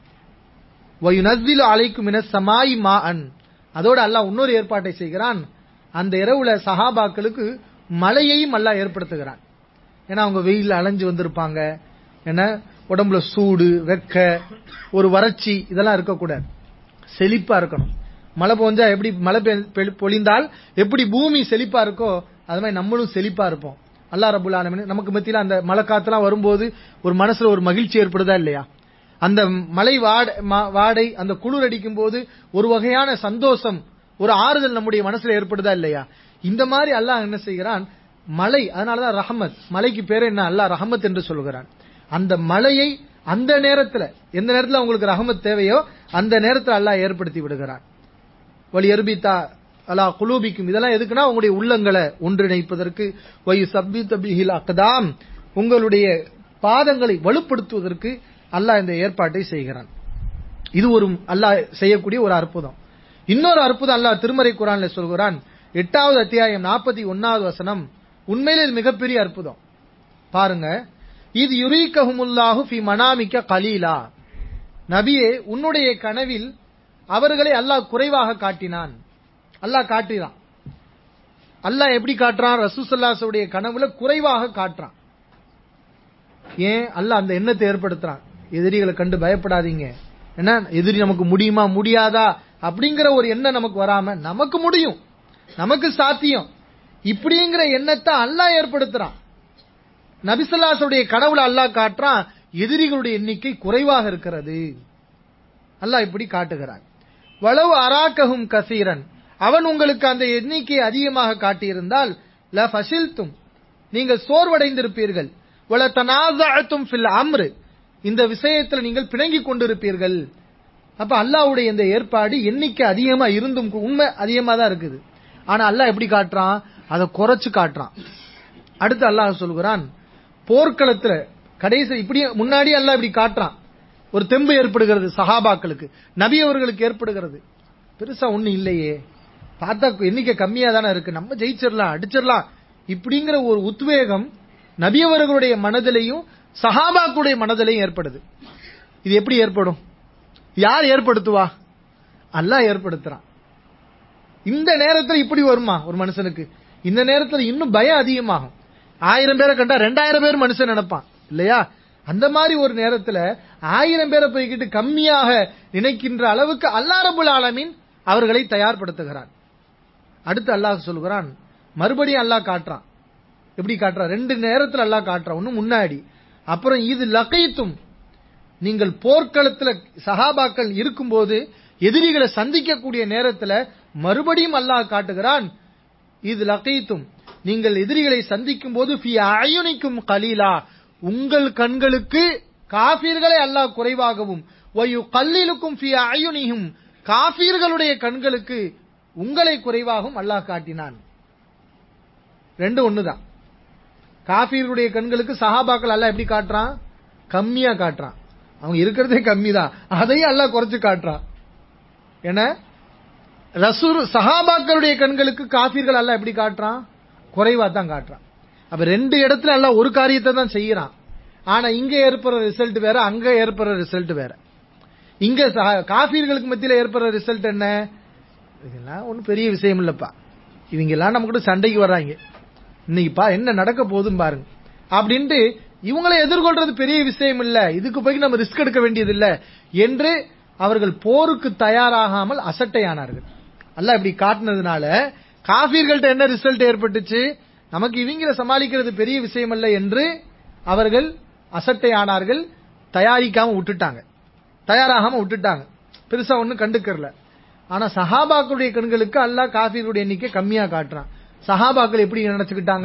வயுனஸ்ஸிலு அலைக்கும் மின சமாயி மா அன் அதோட அல்லாஹ் இன்னொரு ஏற்பாட்டை செய்கிறான் அந்த இரவுல சஹாபாக்களுக்கு மழையையும் அல்லாஹ் ஏற்படுத்துகிறான் ஏன்னா அவங்க வெயில்ல அலைஞ்சு வந்திருப்பாங்க ஏன்னா உடம்புல சூடு வெக்க ஒரு வறட்சி இதெல்லாம் இருக்கக்கூடாது செழிப்பா இருக்கணும் மழை பொஞ்சா எப்படி மழை பெ- பெ- பொழிந்தால் எப்படி பூமி செழிப்பா இருக்கோ அது மாதிரி நம்மளும் செழிப்பா இருப்போம் அல்லாஹ் ரபுல் ஆலமீன் நமக்கு மத்தியில அந்த மழை காத்துலாம் வரும்போது ஒரு மனசுல ஒரு மகிழ்ச்சி ஏற்படுதா இல்லையா அந்த மலை வாடை ம- வாடை அந்த குளிர் அடிக்கும் போது ஒரு வகையான சந்தோஷம் ஒரு ஆறுதல் நம்முடைய மனசுல ஏற்படுதா இல்லையா இந்த மாதிரி அல்லாஹ் என்ன செய்கிறான் மலை அதனாலதான் ரஹமத் மலைக்கு பேரு என்ன அல்லாஹ் ரஹமத் என்று சொல்கிறான் அந்த மலையை அந்த நேரத்துல எந்த நேரத்துல உங்களுக்கு ரஹமத் தேவையோ அந்த நேரத்துல அல்லாஹ் ஏற்படுத்தி விடுகிறான் வலி எர்பித்தா அலா குலூபிக்கும் இதெல்லாம் எதுக்குன்னா உங்களுடைய உள்ளங்களை ஒன்றிணைப்பதற்கு வயு சப்பி தபிஹில் அக்தாம் உங்களுடைய பாதங்களை வலுப்படுத்துவதற்கு அல்லாஹ் இந்த ஏற்பாட்டை செய்கிறான் இது ஒரு அல்லாஹ் செய்யக்கூடிய ஒரு அற்புதம் இன்னொரு அற்புதம் அல்லாஹ் திருமறை குரான்ல சொல்கிறான் எட்டாவது அத்தியாயம் நாற்பத்தி ஒன்னாவது வசனம் உண்மையிலே இது மிகப்பெரிய அற்புதம் பாருங்க இது யுரீக்கஹுமுல்லாஹு ஃபி மனாமிக்க கலீலா நபியே உன்னுடைய கனவில் அவர்களை அல்லாஹ் குறைவாக காட்டினான் அல்லாஹ் காட்டுறான் அல்லாஹ் எப்படி காட்டுறான் ரசூசல்லாசுடைய கனவுல குறைவாக காட்டுறான் ஏன் அல்லாஹ் அந்த எண்ணத்தை ஏற்படுத்துறான் எதிரிகளை கண்டு பயப்படாதீங்க என்ன எதிரி நமக்கு முடியுமா முடியாதா அப்படிங்கிற ஒரு எண்ணம் நமக்கு வராம நமக்கு முடியும் நமக்கு சாத்தியம் இப்படிங்கிற எண்ணத்தை அல்லாஹ் ஏற்படுத்துறான் நபிசல்லாசுடைய கனவுல அல்லாஹ் காட்டுறான் எதிரிகளுடைய எண்ணிக்கை குறைவாக இருக்கிறது அல்லாஹ் இப்படி காட்டுகிறான் வளவு அராக்கஹும் கசீரன் அவன் உங்களுக்கு அந்த எண்ணிக்கையை அதிகமாக காட்டியிருந்தால் ல ஃபசில்தும் நீங்கள் சோர்வடைந்திருப்பீர்கள் வல தனாசஅத்தும் ஃபில் அம்ரு இந்த விஷயத்தில் நீங்கள் பிணங்கிக் கொண்டிருப்பீர்கள் அப்ப அல்லாஹ்வுடைய இந்த ஏற்பாடு எண்ணிக்கை அதிகமா இருந்தும் கு- உண்மை அதிகமா தான் இருக்குது ஆனா அல்லாஹ் எப்படி காட்டுறான் அதை குறைச்சு காட்டுறான் அடுத்து அல்லாஹ் சொல்கிறான் போர்க்களத்துல கடைசி இப்படி முன்னாடி அல்லாஹ் இப்படி காட்டுறான் ஒரு தெம்பு ஏற்படுகிறது சஹாபாக்களுக்கு நபி அவர்களுக்கு ஏற்படுகிறது பெருசா ஒண்ணு இல்லையே பார்த்தா எண்ணிக்கை கம்மியா தானே இருக்கு நம்ம ஜெயிச்சிடலாம் அடிச்சிடலாம் இப்படிங்கிற ஒரு உத்வேகம் நபி அவர்களுடைய மனதிலையும் சஹாபாக்களுடைய மனதிலையும் ஏற்படுது இது எப்படி ஏற்படும் யார் ஏற்படுத்துவா அல்லாஹ் ஏற்படுத்துறான் இந்த நேரத்துல இப்படி வருமா ஒரு மனுஷனுக்கு இந்த நேரத்துல இன்னும் பயம் அதிகமாகும் ஆயிரம் பேரை கண்டா ரெண்டாயிரம் பேர் மனுஷன் நினைப்பான் இல்லையா அந்த மாதிரி ஒரு நேரத்துல ஆயிரம் பேரை போய்கிட்டு கம்மியாக நினைக்கின்ற அளவுக்கு அல்லாஹ் ரபுல் ஆலமீன் அவர்களை தயார்படுத்துகிறான் அடுத்து அல்லாஹ் சொல்கிறான் மறுபடியும் அல்லாஹ் காட்டுறான் எப்படி காட்டுறான் ரெண்டு நேரத்துல அல்லாஹ் காட்டுறான் ஒண்ணு முன்னாடி அப்புறம் இது லகைத்தும் நீங்கள் போர்க்களத்துல சஹாபாக்கள் இருக்கும்போது எதிரிகளை சந்திக்கக்கூடிய நேரத்துல மறுபடியும் அல்லாஹ் காட்டுகிறான் இது லகைத்தும் நீங்கள் எதிரிகளை சந்திக்கும் போது ஃபி அயுனிக்கும் கலீலா உங்கள் கண்களுக்கு காபீர்களை அல்லாஹ் குறைவாகவும் வயு கல்லிலுக்கும் ஃபி அயுனியும் காபீர்களுடைய கண்களுக்கு உங்களை குறைவாகவும் அல்லாஹ் காட்டினான் ரெண்டு ஒண்ணுதான் காபீர்களுடைய கண்களுக்கு சஹாபாக்கள் அல்லாஹ் எப்படி காட்டுறான் கம்மியா காட்டுறான் அவங்க இருக்கிறதே கம்மி தான் அதையும் அல்லாஹ் குறைச்சு காட்டுறான் ஏன்னா ரசூர் சஹாபாக்களுடைய கண்களுக்கு காபீர்கள் அல்லாஹ் எப்படி காட்டுறான் குறைவா தான் காட்டுறான் அப்ப ரெண்டு இடத்துல அல்லாஹ் ஒரு காரியத்தை தான் செய்யறான் ஆனா இங்க ஏற்படுற ரிசல்ட் வேற அங்க ஏற்படுற ரிசல்ட் வேற இங்க சஹா- காஃபிர்களுக்கு மத்தியில ஏற்படுற ரிசல்ட் என்ன இதெல்லாம் ஒன்றும் பெரிய விஷயம் இல்லப்பா இவங்க எல்லாம் நம்ம கூட சண்டைக்கு வர்றாங்க இன்னைக்குப்பா என்ன நடக்க போகுதுன்னு பாருங்க அப்படின்ட்டு இவங்களை எதிர்கொள்றது பெரிய விஷயம் இல்ல இதுக்கு போய் நம்ம ரிஸ்க் எடுக்க வேண்டியது இல்ல என்று அவர்கள் போருக்கு தயாராகாமல் அசட்டையானார்கள் அல்லாஹ் இப்படி காட்டினதுனால காபீர்கள்ட்ட என்ன ரிசல்ட் ஏற்பட்டுச்சு நமக்கு இவங்களை சமாளிக்கிறது பெரிய விஷயம் அல்ல என்று அவர்கள் அசட்டையானார்கள் தயாரிக்காம விட்டுட்டாங்க தயாராகாம விட்டுட்டாங்க பெருசா ஒண்ணும் கண்டுக்கறல ஆனா சஹாபாக்களுடைய கண்களுக்கு அல்லாஹ் காஃபிர்களுடைய எண்ணிக்கை கம்மியா காட்டுறான் சஹாபாக்கள் எப்படி நினைச்சுக்கிட்டாங்க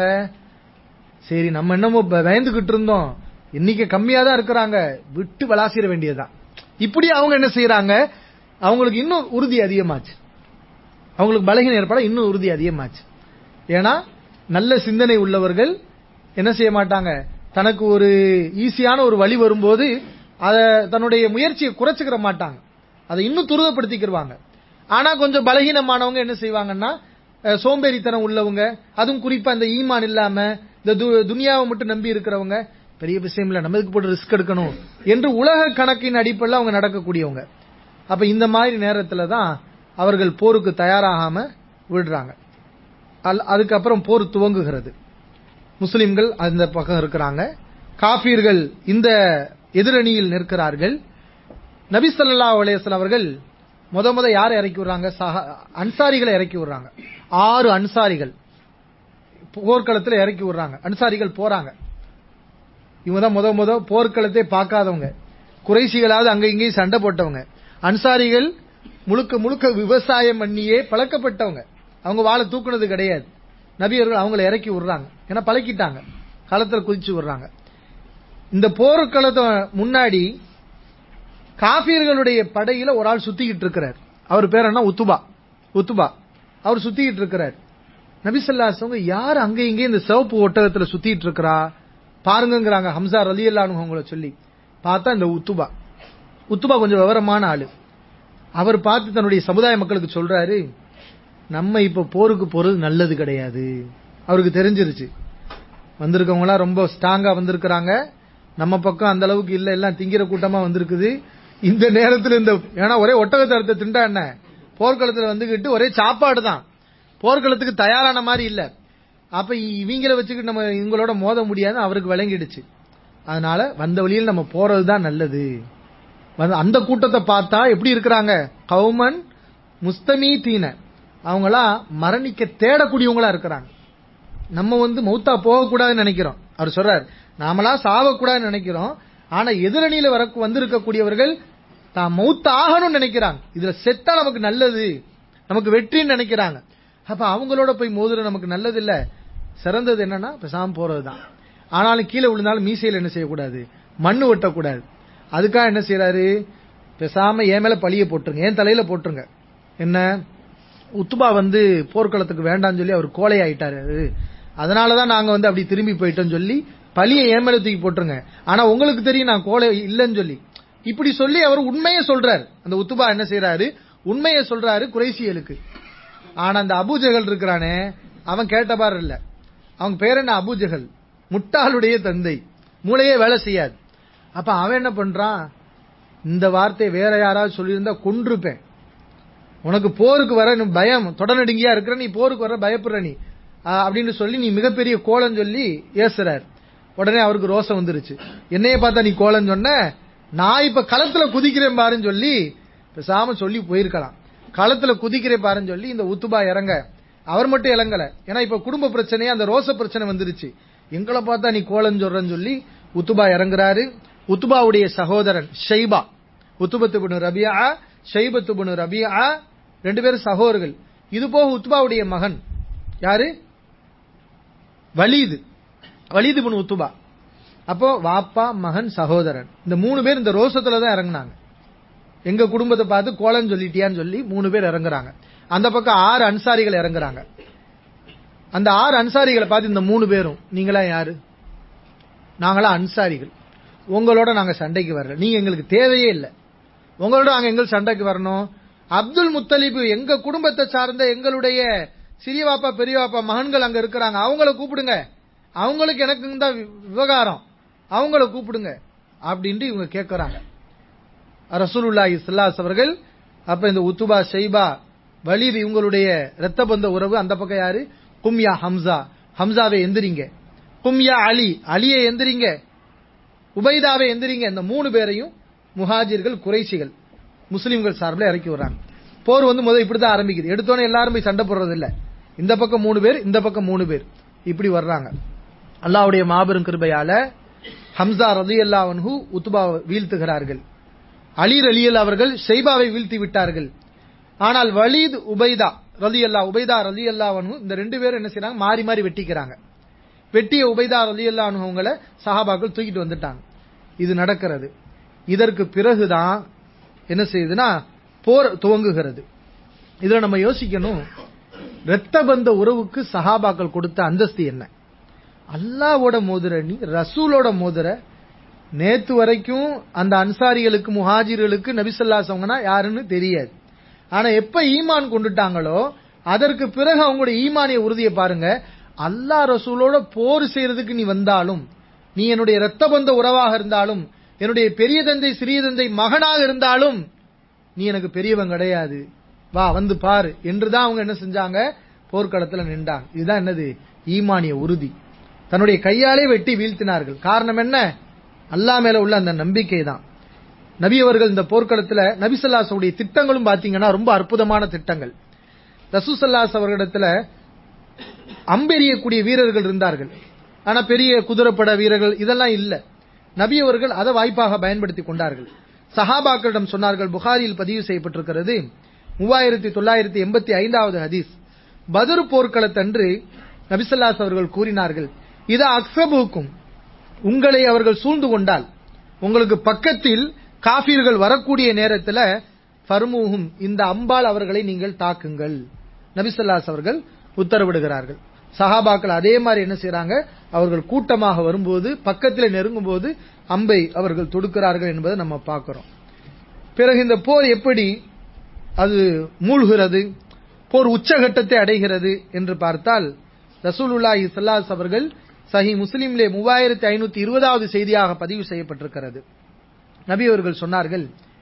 சரி நம்ம என்னமோ ப- பயந்துகிட்டு இருந்தோம் எண்ணிக்கை கம்மியா தான் இருக்கிறாங்க விட்டு விளாசிட வேண்டியதுதான் இப்படி அவங்க என்ன செய்யறாங்க அவங்களுக்கு இன்னும் உறுதி அதிகமாச்சு அவங்களுக்கு பலகீனம் ஏற்பட இன்னும் உறுதி அதிகமாச்சு ஏன்னா நல்ல சிந்தனை உள்ளவர்கள் என்ன செய்ய மாட்டாங்க தனக்கு ஒரு ஈஸியான ஒரு வழி வரும்போது அதை தன்னுடைய முயற்சியை குறைச்சுக்கிற மாட்டாங்க அதை இன்னும் துரிதப்படுத்திக்கிடுவாங்க ஆனா கொஞ்சம் பலகீனமானவங்க என்ன செய்வாங்கன்னா அஹ், சோம்பேறித்தனம் உள்ளவங்க அதுவும் குறிப்பா இந்த ஈமான் இல்லாம இந்த து- துனியாவை மட்டும் நம்பி இருக்கிறவங்க பெரிய விஷயம் இல்ல நம்ம இதுக்கு போட்டு ரிஸ்க் எடுக்கணும் என்று உலக கணக்கின் அடிப்படையில் அவங்க நடக்கக்கூடியவங்க அப்ப இந்த மாதிரி நேரத்துல தான் அவர்கள் போருக்கு தயாராகாம விடுறாங்க அல்- அதுக்கப்புறம் போர் துவங்குகிறது முஸ்லிம்கள் அந்த பக்கம் இருக்கிறாங்க காபீர்கள் இந்த எதிரணியில் நிற்கிறார்கள் நபி ஸல்லல்லாஹு அலைஹி வஸல்லம் அவர்கள் முத முத யாரை இறக்கி விடுறாங்க சஹா- அன்சாரிகளை இறக்கி விடுறாங்க ஆறு அன்சாரிகள் போர்க்களத்துல இறக்கி விடுறாங்க அன்சாரிகள் போறாங்க இவங்க தான் முத முத போர்க்களத்தை பார்க்காதவங்க குறைசிகளாவது அங்க இங்கேயும் சண்டை போட்டவங்க அன்சாரிகள் முழுக்க முழுக்க விவசாயம் பண்ணியே பழக்கப்பட்டவங்க அவங்க வாழை தூக்குனது கிடையாது நபியர்கள் அவங்கள இறக்கி விடுறாங்க ஏன்னா பழக்கிட்டாங்க களத்துல குதிச்சு விடுறாங்க இந்த போர்க்களத்தை முன்னாடி காபியர்களுடைய படையில ஒரு ஆள் சுத்திக்கிட்டு இருக்கிறார் அவர் பேர் என்ன உத்துபா உத்துபா அவர் சுத்திக்கிட்டு இருக்கிறார் நபிசல்லாசவங்க யார் அங்க இங்கே இந்த சிவப்பு ஒட்டகத்துல சுத்திட்டு இருக்கிறா பாருங்கங்கறாங்க ஹம்சா ரலி அவங்கள சொல்லி பார்த்தா இந்த உத்துபா உத்துபா கொஞ்சம் விவரமான ஆளு அவர் பார்த்து தன்னுடைய சமுதாய மக்களுக்கு சொல்றாரு நம்ம இப்ப போருக்கு போறது நல்லது கிடையாது அவருக்கு தெரிஞ்சிருச்சு வந்திருக்கவங்களாம் ரொம்ப ஸ்ட்ராங்கா வந்திருக்கிறாங்க நம்ம பக்கம் அந்த அளவுக்கு இல்ல எல்லாம் திங்கிற கூட்டமா வந்திருக்குது இந்த நேரத்துல இந்த ஏன்னா ஒரே ஒட்டகத்தை அறுத்த திண்டா என்ன போர்க்களத்துல வந்துகிட்டு ஒரே சாப்பாடு தான் போர்க்களத்துக்கு தயாரான மாதிரி இல்ல அப்ப இவங்கள வச்சுக்கிட்டு நம்ம இவங்களோட மோத முடியாது அவருக்கு விளங்கிடுச்சு அதனால வந்த வழியில் நம்ம போறதுதான் நல்லது வந்து அந்த கூட்டத்தை பார்த்தா எப்படி இருக்கிறாங்க கவுமன் முஸ்தமீ தீன அவங்களா மரணிக்க தேடக்கூடியவங்களா இருக்கிறாங்க நம்ம வந்து மௌத்தா போகக்கூடாதுன்னு நினைக்கிறோம் அவர் சொல்றார் நாமளா சாவக்கூடாதுன்னு நினைக்கிறோம் ஆனா எதிரணியில வர வந்திருக்கக்கூடியவர்கள் தான் மௌத்த ஆகணும்னு நினைக்கிறாங்க இதுல செத்தா நமக்கு நல்லது நமக்கு வெற்றின்னு நினைக்கிறாங்க அப்ப அவங்களோட போய் மோதுற நமக்கு நல்லது இல்ல சிறந்தது என்னன்னா பேசாம போறதுதான் ஆனாலும் கீழே விழுந்தாலும் மீசையில என்ன செய்யக்கூடாது மண்ணு வெட்டக்கூடாது அதுக்காக என்ன செய்யறாரு பேசாம என் மேல பழிய போட்டுருங்க என் தலையில போட்டுருங்க என்ன உத்துபா வந்து போர்க்களத்துக்கு வேண்டாம்னு சொல்லி அவர் கோலை ஆயிட்டாரு அதனாலதான் நாங்க வந்து அப்படி திரும்பி போயிட்டோம்னு சொல்லி பழிய என் மேல தூக்கி போட்டுருங்க ஆனா உங்களுக்கு தெரியும் நான் கோலை இல்லைன்னு சொல்லி இப்படி சொல்லி அவர் உண்மையை சொல்றாரு அந்த உத்துபா என்ன செய்யறாரு உண்மையை சொல்றாரு குறைசியலுக்கு ஆனா அந்த அபூஜகல் இருக்கிறானே அவன் கேட்டபார் இல்ல அவங்க பேர் என்ன அபூஜகல் முட்டாளுடைய தந்தை மூளையே வேலை செய்யாது அப்ப அவன் என்ன பண்றான் இந்த வார்த்தை வேற யாராவது சொல்லியிருந்தா கொன்றுப்பேன் உனக்கு போருக்கு வர நீ பயம் தொடநடுங்கியா இருக்கிற நீ போருக்கு வர பயப்படுற நீ ஆ, அப்படின்னு சொல்லி நீ மிகப்பெரிய கோலம் சொல்லி ஏசுறார் உடனே அவருக்கு ரோசம் வந்துருச்சு என்னைய பார்த்தா நீ கோலம் சொன்ன நான் இப்ப களத்துல குதிக்கிறேன் பாருன்னு சொல்லி பேசாம சொல்லி போயிருக்கலாம் களத்துல குதிக்கிறேன் பாருன்னு சொல்லி இந்த உத்துபா இறங்க அவர் மட்டும் இறங்கல ஏன்னா இப்ப குடும்ப பிரச்சனையே அந்த ரோச பிரச்சனை வந்துருச்சு எங்களை பார்த்தா நீ கோலம் சொல்றன்னு சொல்லி உத்துபா இறங்குறாரு உத்துபாவுடைய சகோதரன் ஷைபா உத்துபத்து பின் ரபியா ஷைபத்து பின் ரபியா ரெண்டு பேரும் சகோதரர்கள் இது போக உத்துபாவுடைய மகன் யாரு வலீது வலீது பின் உத்துபா அப்போ வாப்பா மகன் சகோதரன் இந்த மூணு பேர் இந்த ரோசத்துல தான் இறங்குனாங்க எங்க குடும்பத்தை பார்த்து கோலம் சொல்லிட்டியான்னு சொல்லி மூணு பேர் இறங்குறாங்க அந்த பக்கம் ஆறு அன்சாரிகள் இறங்குறாங்க அந்த ஆறு அன்சாரிகளை பார்த்து இந்த மூணு பேரும் நீங்களா யாரு நாங்களா அன்சாரிகள் உங்களோட நாங்க சண்டைக்கு வரல நீங்க எங்களுக்கு தேவையே இல்லை உங்களோட நாங்க எங்கள் சண்டைக்கு வரணும் அப்துல் முத்தலிபு எங்க குடும்பத்தை சார்ந்த எங்களுடைய சிறிய வாப்பா பெரிய வாப்பா மகன்கள் அங்க இருக்கிறாங்க அவங்கள கூப்பிடுங்க அவங்களுக்கு எனக்கு தான் வி- விவகாரம் அவங்கள கூப்பிடுங்க அப்படின்ட்டு இவங்க கேட்கறாங்க ரசூலுல்லாஹி ஸல்லல்லாஹு அவர்கள் அப்ப இந்த உத்துபா ஷைபா வலீத் இவங்களுடைய இரத்த பந்த உறவு அந்த பக்கம் யாரு கும்யா ஹம்சா ஹம்சாவை எந்திரிங்க கும்யா அலி அலியை எந்திரிங்க உபைதாவை எந்திரிங்க இந்த மூணு பேரையும் முஹாஜிர்கள் குறைஷிகள் முஸ்லிம்கள் சார்பில் இறக்கி வர்றாங்க போர் வந்து முதல் இப்படி தான் ஆரம்பிக்குது எடுத்தோன்னே எல்லாரும் போய் சண்டை போடுறது இல்ல இந்த பக்கம் மூணு பேர் இந்த பக்கம் மூணு பேர் இப்படி வர்றாங்க அல்லாஹ்வுடைய மாபெரும் கிருபையால ஹம்சா ரலியல்லாஹு அன்ஹு உத்பாவை வீழ்த்துகிறார்கள் அலி ரலியல் அவர்கள் ஷைபாவை வீழ்த்தி விட்டார்கள் ஆனால் வலீத் உபைதா ரலியல்லா உபைதா ரலியல்லா அன்ஹு இந்த ரெண்டு பேரும் என்ன செய்றாங்க மாறி மாறி வெட்டிக்கிறாங்க வெட்டிய உபைதா ரலியல்லா அன்ஹு அவங்கள சஹாபாக்கள் தூக்கிட்டு வந்துட்டாங்க இது நடக்கிறது இதற்கு பிறகுதான் என்ன செய்யுதுன்னா போர் துவங்குகிறது இதுல நம்ம யோசிக்கணும் இரத்த பந்த உறவுக்கு சஹாபாக்கள் கொடுத்த அந்தஸ்து என்ன அல்லாவோட மோதிர நீ ரசூலோட மோதிர நேத்து வரைக்கும் அந்த அன்சாரிகளுக்கு முஹாஜிர்களுக்கு நபிசல்லாசவங்கன்னா யாருன்னு தெரியாது ஆனா எப்ப ஈமான் கொண்டுட்டாங்களோ அதற்கு பிறகு அவங்களோட ஈமானிய உறுதியை பாருங்க அல்லாஹ் ரசூலோட போர் செய்யறதுக்கு நீ வந்தாலும் நீ என்னுடைய இரத்த பந்த உறவாக இருந்தாலும் என்னுடைய பெரிய தந்தை சிறிய தந்தை மகனாக இருந்தாலும் நீ எனக்கு பெரியவன் கிடையாது வா வந்து பாரு என்றுதான் அவங்க என்ன செஞ்சாங்க போர்க்களத்துல நின்றாங்க இதுதான் என்னது ஈமானிய உறுதி தன்னுடைய கையாலே வெட்டி வீழ்த்தினார்கள் காரணம் என்ன அல்லாஹ் மேல உள்ள அந்த நம்பிக்கை தான் நபி அவர்கள் இந்த போர்க்களத்துல நபிசல்லாசவுடைய திட்டங்களும் பாத்தீங்கன்னா ரொம்ப அற்புதமான திட்டங்கள் ரசூசல்லாஸ் அவர்களிடத்துல அம்பெறியக்கூடிய வீரர்கள் இருந்தார்கள் ஆனா பெரிய குதிரைப்பட வீரர்கள் இதெல்லாம் இல்ல நபி அவர்கள் அதை வாய்ப்பாக பயன்படுத்தி கொண்டார்கள் சஹாபாக்களிடம் சொன்னார்கள் புகாரியில் பதிவு செய்யப்பட்டிருக்கிறது மூவாயிரத்தி தொள்ளாயிரத்தி எண்பத்தி ஐந்தாவது ஹதீஸ் பதர் போர்க்களத்தன்று நபிசல்லாஸ் அவர்கள் கூறினார்கள் இது அக்ஸபுக்கும் உங்களை அவர்கள் சூழ்ந்து கொண்டால் உங்களுக்கு பக்கத்தில் காஃபிர்கள் வரக்கூடிய நேரத்தில் ஃபர்மூஹும் இந்த அம்பால் அவர்களை நீங்கள் தாக்குங்கள் நபிசல்லாஸ் அவர்கள் உத்தரவிடுகிறார்கள் சஹாபாக்கள் அதே மாதிரி என்ன செய்றாங்க அவர்கள் கூட்டமாக வரும்போது பக்கத்தில் நெருங்கும் போது அம்பை அவர்கள் தொடுக்கிறார்கள் என்பதை நம்ம பார்க்கிறோம் பிறகு இந்த போர் எப்படி அது மூழ்கிறது போர் உச்சகட்டத்தை அடைகிறது என்று பார்த்தால் ரசூலுல்லாஹி ஸல்லல்லாஹு அவர்கள் சஹி முஸ்லிம்லே மூவாயிரத்தி ஐநூத்தி இருபதாவது செய்தியாக பதிவு செய்யப்பட்டிருக்கிறது நபி அவர்கள் சொன்னார்கள்